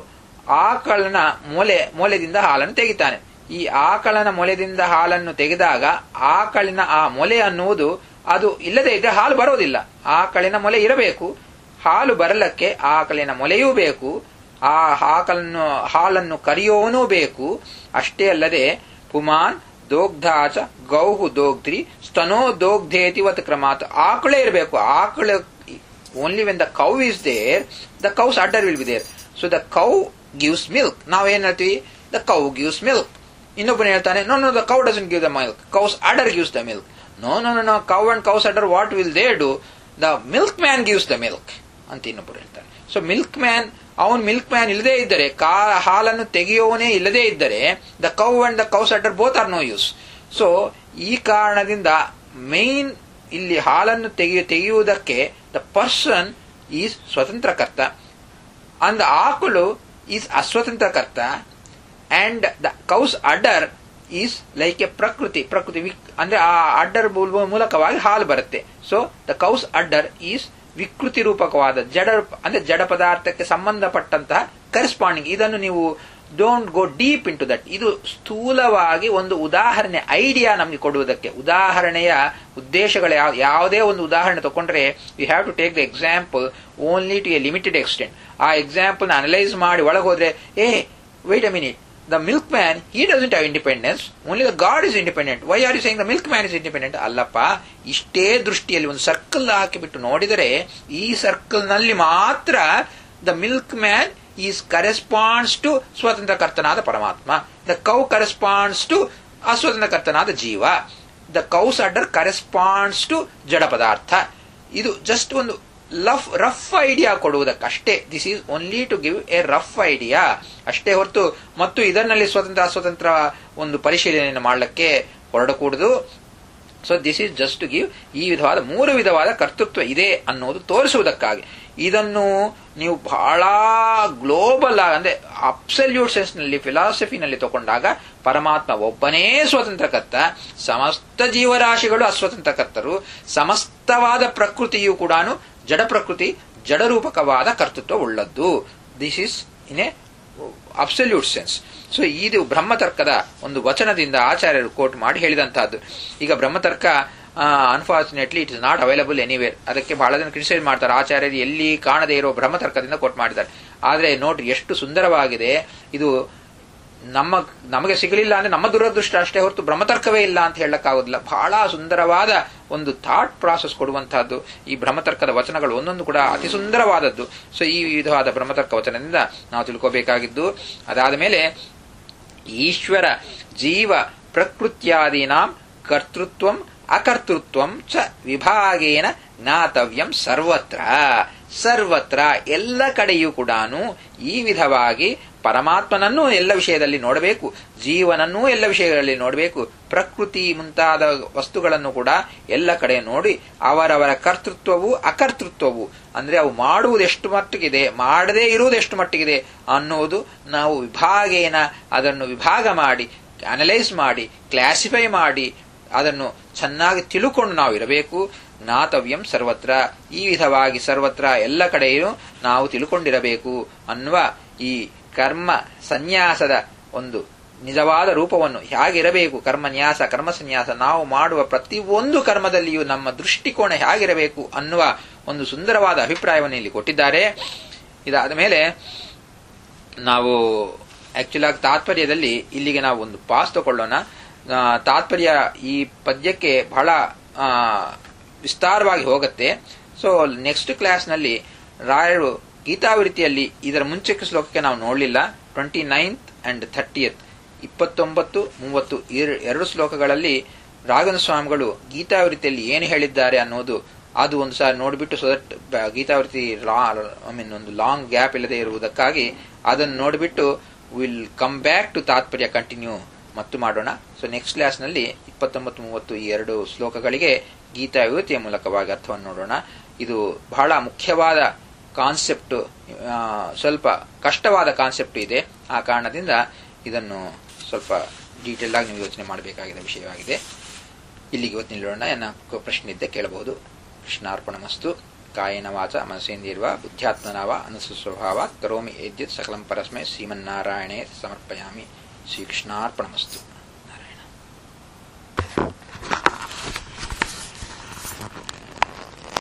ಆಕಳನ ಮೊಲೆ ಮೊಲೆದಿಂದ ಹಾಲನ್ನು ತೆಗಿತಾನೆ ಈ ಆಕಳನ ಮೊಲೆದಿಂದ ಹಾಲನ್ನು ತೆಗೆದಾಗ ಆಕಳಿನ ಆ ಮೊಲೆ ಅನ್ನುವುದು ಅದು ಇಲ್ಲದೆ ಇದ್ರೆ ಹಾಲು ಬರೋದಿಲ್ಲ ಆಕಳಿನ ಮೊಲೆ ಇರಬೇಕು ಹಾಲು ಬರಲಕ್ಕೆ ಆಕಳಿನ ಮೊಲೆಯೂ ಬೇಕು ಆ ಆಕಳನ್ನು ಹಾಲನ್ನು ಕರಿಯೋನೂ ಬೇಕು ಅಷ್ಟೇ ಅಲ್ಲದೆ ಪುಮಾನ್ ದೋಗ್ಧಾಚ ಗೌಹು ದೋಗ್ಧ್ರಿ ಸ್ತನೋ ದೋಗ್ಧೇತಿ ವತ್ ಕ್ರಮಾತ್ ಆಕಳೇ ಇರಬೇಕು ಆಕಳ only when the cow is there the cow's udder will be there so the cow gives milk ನಾವೇನ್ ಹೇಳ್ತೀವಿ ದ ಕೌ ಗಿವ್ಸ್ ಮಿಲ್ಕ್ ಇನ್ನೊಬ್ಬನು ಹೇಳ್ತಾನೆ no no the cow doesn't give the milk cow's udder gives the milk no no no no cow and cow's udder what will they do the milkman gives the milk ಅಂತ ಇನ್ನೊಬ್ಬರು ಹೇಳ್ತಾರೆ ಸೊ ಮಿಲ್ಕ್ ಮ್ಯಾನ್ ಅವನ್ ಮಿಲ್ಕ್ ಮ್ಯಾನ್ ಇಲ್ಲದೇ ಇದ್ದರೆ ಕಾ ಹಾಲನ್ನು ತೆಗೆಯುವವನೇ ಇಲ್ಲದೇ ಇದ್ದರೆ the cow and the cow's udder both are no use so ಈ ಕಾರಣದಿಂದ ಮೈನ್ ಇಲ್ಲಿ ಹಾಲನ್ನು ತೆಗೆಯು ತೆಗೆಯುವುದಕ್ಕೆ ದ ಪರ್ಸನ್ ಈಸ್ ಸ್ವತಂತ್ರಕರ್ತ ಅಂದ್ ಆಕಳು ಈಸ್ ಅಸ್ವತಂತ್ರಕರ್ತ and the cow's udder is like a ಪ್ರಕೃತಿ ಪ್ರಕೃತಿ ಅಂದ್ರೆ ಆ ಅಡ್ಡರ್ ಮೂಲಕವಾಗಿ ಹಾಲು ಬರುತ್ತೆ so the cow's udder is ವಿಕೃತಿ ರೂಪಕವಾದ ಜಡ ಅಂದ್ರೆ ಜಡ ಪದಾರ್ಥಕ್ಕೆ ಸಂಬಂಧಪಟ್ಟಂತಹ ಕರೆಸ್ಪಾಂಡಿಂಗ್ ಇದನ್ನು ನೀವು don't go deep into that ಇದು ಸ್ಥೂಲವಾಗಿ ಒಂದು ಉದಾಹರಣೆ ಐಡಿಯಾ ನಮಗೆ ಕೊಡುವುದಕ್ಕೆ ಉದಾಹರಣೆಯ ಉದ್ದೇಶಗಳು ಯಾವ ಯಾವುದೇ ಒಂದು ಉದಾಹರಣೆ ತಗೊಂಡ್ರೆ you have to take the example only to a limited extent ಆ ಎಕ್ಸಾಂಪಲ್ ಅನಲೈಸ್ ಮಾಡಿ ಒಳಗೋದ್ರೆ ಏ wait a minute the milkman he doesn't have independence only the God is independent why are you saying the milkman is independent ಅಲ್ಲಪ್ಪ ಇಷ್ಟೇ ದೃಷ್ಟಿಯಲ್ಲಿ ಒಂದು ಸರ್ಕಲ್ ಹಾಕಿಬಿಟ್ಟು ನೋಡಿದರೆ ಈ ಸರ್ಕಲ್ ನಲ್ಲಿ ಮಾತ್ರ the milkman is corresponds to ಸ್ವತಂತ್ರ ಕರ್ತನಾದ ಪರಮಾತ್ಮ ದ ಕೌ ಕರೆಸ್ಪಾಂಡ್ಸ್ ಟು ಅಸ್ವತಂತ್ರ ಕರ್ತನಾದ ಜೀವ the cow's udder corresponds to ಜಡ ಪದಾರ್ಥ ಇದು ಜಸ್ಟ್ ಒಂದು ಲಫ್ ರಫ್ ಐಡಿಯಾ ಕೊಡುವುದಕ್ಕಷ್ಟೇ this is only to give a rough idea ಅಷ್ಟೇ ಹೊರತು ಮತ್ತು ಇದರಲ್ಲಿ ಸ್ವತಂತ್ರ ಅಸ್ವತಂತ್ರ ಒಂದು ಪರಿಶೀಲನೆಯನ್ನು ಮಾಡಲಿಕ್ಕೆ ಹೊರಡಕೂಡದು so this is just to give ಈ ವಿಧವಾದ ಮೂರು ವಿಧವಾದ ಕರ್ತೃತ್ವ ಇದೆ ಅನ್ನೋದು ತೋರಿಸುವುದಕ್ಕಾಗಿ ಇದನ್ನು ನೀವು ಬಹಳ ಗ್ಲೋಬಲ್ ಅಂದ್ರೆ ಅಬ್ಸಲ್ಯೂಟ್ ಸೆನ್ಸ್ ನಲ್ಲಿ ಫಿಲಾಸಫಿನಲ್ಲಿ ತಗೊಂಡಾಗ ಪರಮಾತ್ಮ ಒಬ್ಬನೇ ಸ್ವತಂತ್ರಕರ್ತ ಸಮಸ್ತ ಜೀವರಾಶಿಗಳು ಅಸ್ವತಂತ್ರಕರ್ತರು ಸಮಸ್ತವಾದ ಪ್ರಕೃತಿಯು ಕೂಡ ಜಡ ಪ್ರಕೃತಿ ಜಡರೂಪಕವಾದ ಕರ್ತೃತ್ವ ಉಳ್ಳದ್ದು this is in a absolute sense so ಇದು ಬ್ರಹ್ಮತರ್ಕದ ಒಂದು ವಚನದಿಂದ ಆಚಾರ್ಯರು ಕೋಟ್ ಮಾಡಿ ಹೇಳಿದಂತಹದ್ದು ಈಗ ಬ್ರಹ್ಮತರ್ಕ unfortunately it is not available anywhere ಅದಕ್ಕೆ ಬಹಳ ಜನ ಕ್ರಿಟಿಸೈಸ್ ಮಾಡ್ತಾರೆ ಆಚಾರ್ಯರು ಎಲ್ಲಿ ಕಾಣದೇ ಇರೋ ಬ್ರಹ್ಮತರ್ಕದಿಂದ ಕೋಟ್ ಮಾಡಿದ್ದಾರೆ ಆದರೆ ನೋಡ್ರಿ ಎಷ್ಟು ಸುಂದರವಾಗಿದೆ ಇದು ನಮ್ಮ ನಮಗೆ ಸಿಗಲಿಲ್ಲ ಅಂದ್ರೆ ನಮ್ಮ ದುರದೃಷ್ಟ ಅಷ್ಟೇ ಹೊರತು ಬ್ರಹ್ಮತರ್ಕವೇ ಇಲ್ಲ ಅಂತ ಹೇಳಕ್ಕಾಗೋದಿಲ್ಲ ಬಹಳ ಸುಂದರವಾದ ಒಂದು ಥಾಟ್ ಪ್ರಾಸೆಸ್ ಕೊಡುವಂತಹದ್ದು ಈ ಬ್ರಹ್ಮತರ್ಕದ ವಚನಗಳು ಒಂದೊಂದು ಕೂಡ ಅತಿ ಸುಂದರವಾದದ್ದು ಸೊ ಈ ವಿಧವಾದ ಬ್ರಹ್ಮತರ್ಕ ವಚನದಿಂದ ನಾವು ತಿಳ್ಕೋಬೇಕಾಗಿದ್ದು ಅದಾದ ಮೇಲೆ ಈಶ್ವರ ಜೀವ ಪ್ರಕೃತ್ಯಾದೀನಾಂ ಕರ್ತೃತ್ವಂ ಅಕರ್ತೃತ್ವಂ ಚ ವಿಭಾಗೇನ ಜ್ಞಾತವ್ಯಂ ಸರ್ವತ್ರ ಸರ್ವತ್ರ ಎಲ್ಲ ಕಡೆಯೂ ಕೂಡ ಈ ವಿಧವಾಗಿ ಪರಮಾತ್ಮನನ್ನೂ ಎಲ್ಲ ವಿಷಯದಲ್ಲಿ ನೋಡಬೇಕು ಜೀವನನ್ನೂ ಎಲ್ಲ ವಿಷಯಗಳಲ್ಲಿ ನೋಡಬೇಕು ಪ್ರಕೃತಿ ಮುಂತಾದ ವಸ್ತುಗಳನ್ನು ಕೂಡ ಎಲ್ಲ ಕಡೆ ನೋಡಿ ಅವರವರ ಕರ್ತೃತ್ವವು ಅಕರ್ತೃತ್ವವು ಅಂದ್ರೆ ಅವು ಮಾಡುವುದೆಷ್ಟು ಮಟ್ಟಿಗಿದೆ ಮಾಡದೇ ಇರುವುದೆಷ್ಟು ಮಟ್ಟಿಗಿದೆ ಅನ್ನೋದು ನಾವು ವಿಭಾಗೇನ ಅದನ್ನು ವಿಭಾಗ ಮಾಡಿ ಅನಲೈಸ್ ಮಾಡಿ ಕ್ಲಾಸಿಫೈ ಮಾಡಿ ಅದನ್ನು ಚೆನ್ನಾಗಿ ತಿಳುಕೊಂಡು ನಾವು ಇರಬೇಕು ಜ್ಞಾತವ್ಯಂ ಸರ್ವತ್ರ ಈ ವಿಧವಾಗಿ ಸರ್ವತ್ರ ಎಲ್ಲ ಕಡೆಯೂ ನಾವು ತಿಳ್ಕೊಂಡಿರಬೇಕು ಅನ್ನುವ ಈ ಕರ್ಮ ಸನ್ಯಾಸದ ಒಂದು ನಿಜವಾದ ರೂಪವನ್ನು ಹೇಗಿರಬೇಕು ಕರ್ಮನ್ಯಾಸ ಕರ್ಮ ಸನ್ಯಾಸ ನಾವು ಮಾಡುವ ಪ್ರತಿಯೊಂದು ಕರ್ಮದಲ್ಲಿಯೂ ನಮ್ಮ ದೃಷ್ಟಿಕೋನ ಹೇಗಿರಬೇಕು ಅನ್ನುವ ಒಂದು ಸುಂದರವಾದ ಅಭಿಪ್ರಾಯವನ್ನು ಇಲ್ಲಿ ಕೊಟ್ಟಿದ್ದಾರೆ ಇದಾದ ಮೇಲೆ ನಾವು ಆಕ್ಚುಲ್ ಆಗಿ ತಾತ್ಪರ್ಯದಲ್ಲಿ ಇಲ್ಲಿಗೆ ನಾವು ಒಂದು ಪಾಸ್ ತಗೊಳ್ಳೋಣ ತಾತ್ಪರ್ಯ ಈ ಪದ್ಯಕ್ಕೆ ಬಹಳ ವಿಸ್ತಾರವಾಗಿ ಹೋಗುತ್ತೆ ಸೊ ನೆಕ್ಸ್ಟ್ ಕ್ಲಾಸ್ನಲ್ಲಿ ರಾಯರು ಗೀತಾವೃತ್ತಿಯಲ್ಲಿ ಇದರ ಮುಂಚೆಕ್ಕೆ ಶ್ಲೋಕಕ್ಕೆ ನಾವು ನೋಡಲಿಲ್ಲ ಟ್ವೆಂಟಿ ನೈನ್ತ್ ಅಂಡ್ ಥರ್ಟಿಯತ್ ಇಪ್ಪತ್ತೊಂಬತ್ತು ಮೂವತ್ತು ಎರಡು ಶ್ಲೋಕಗಳಲ್ಲಿ ರಾಘನ ಸ್ವಾಮಿಗಳು ಗೀತಾವೃತ್ತಿಯಲ್ಲಿ ಏನು ಹೇಳಿದ್ದಾರೆ ಅನ್ನೋದು ಅದು ಒಂದು ಸಾರಿ ನೋಡಿಬಿಟ್ಟು ಸೊ ದಟ್ ಗೀತಾವೃತ್ತಿ ಐ ಮೀನ್ ಒಂದು ಲಾಂಗ್ ಗ್ಯಾಪ್ ಇಲ್ಲದೆ ಇರುವುದಕ್ಕಾಗಿ ಅದನ್ನು ನೋಡಿಬಿಟ್ಟು ವಿಲ್ ಕಮ್ ಬ್ಯಾಕ್ ಟು ತಾತ್ಪರ್ಯ ಕಂಟಿನ್ಯೂ ಮತ್ತು ಮಾಡೋಣ ಸೊ ನೆಕ್ಸ್ಟ್ ಕ್ಲಾಸ್ನಲ್ಲಿ ಇಪ್ಪತ್ತೊಂಬತ್ತು ಮೂವತ್ತು ಈ ಎರಡು ಶ್ಲೋಕಗಳಿಗೆ ಗೀತಾ ವಿಭೂತಿಯ ಮೂಲಕವಾಗಿ ಅರ್ಥವನ್ನು ನೋಡೋಣ ಇದು ಬಹಳ ಮುಖ್ಯವಾದ ಕಾನ್ಸೆಪ್ಟ್ ಸ್ವಲ್ಪ ಕಷ್ಟವಾದ ಕಾನ್ಸೆಪ್ಟ್ ಇದೆ ಆ ಕಾರಣದಿಂದ ಇದನ್ನು ಸ್ವಲ್ಪ ಡೀಟೇಲ್ ಆಗಿ ನೀವು ಯೋಚನೆ ಮಾಡಬೇಕಾಗಿದ್ದ ವಿಷಯವಾಗಿದೆ ಇಲ್ಲಿಗೆ ಇವತ್ತು ನಿಲ್ಲೋಣ ನನ್ನ ಪ್ರಶ್ನೆ ಇದ್ದೆ ಕೇಳಬಹುದು ಕೃಷ್ಣಾರ್ಪಣಮಸ್ತು ಕಾಯೇನ ವಾಚ ಮನಸೇಂದಿರುವ ಬುದ್ಧ್ಯಾತ್ಮನಾವ ಅನಸು ಸ್ವಭಾವ ಕರೋಮಿ ಯದ್ಯತ್ ಸಕಲಂ ಪರಸ್ಮೈ ಶ್ರೀಮನ್ನಾರಾಯಣೇ ಸಮರ್ಪಯಾಮಿ ಶ್ರೀಕೃಷ್ಣಾರ್ಪಣಮಸ್ತು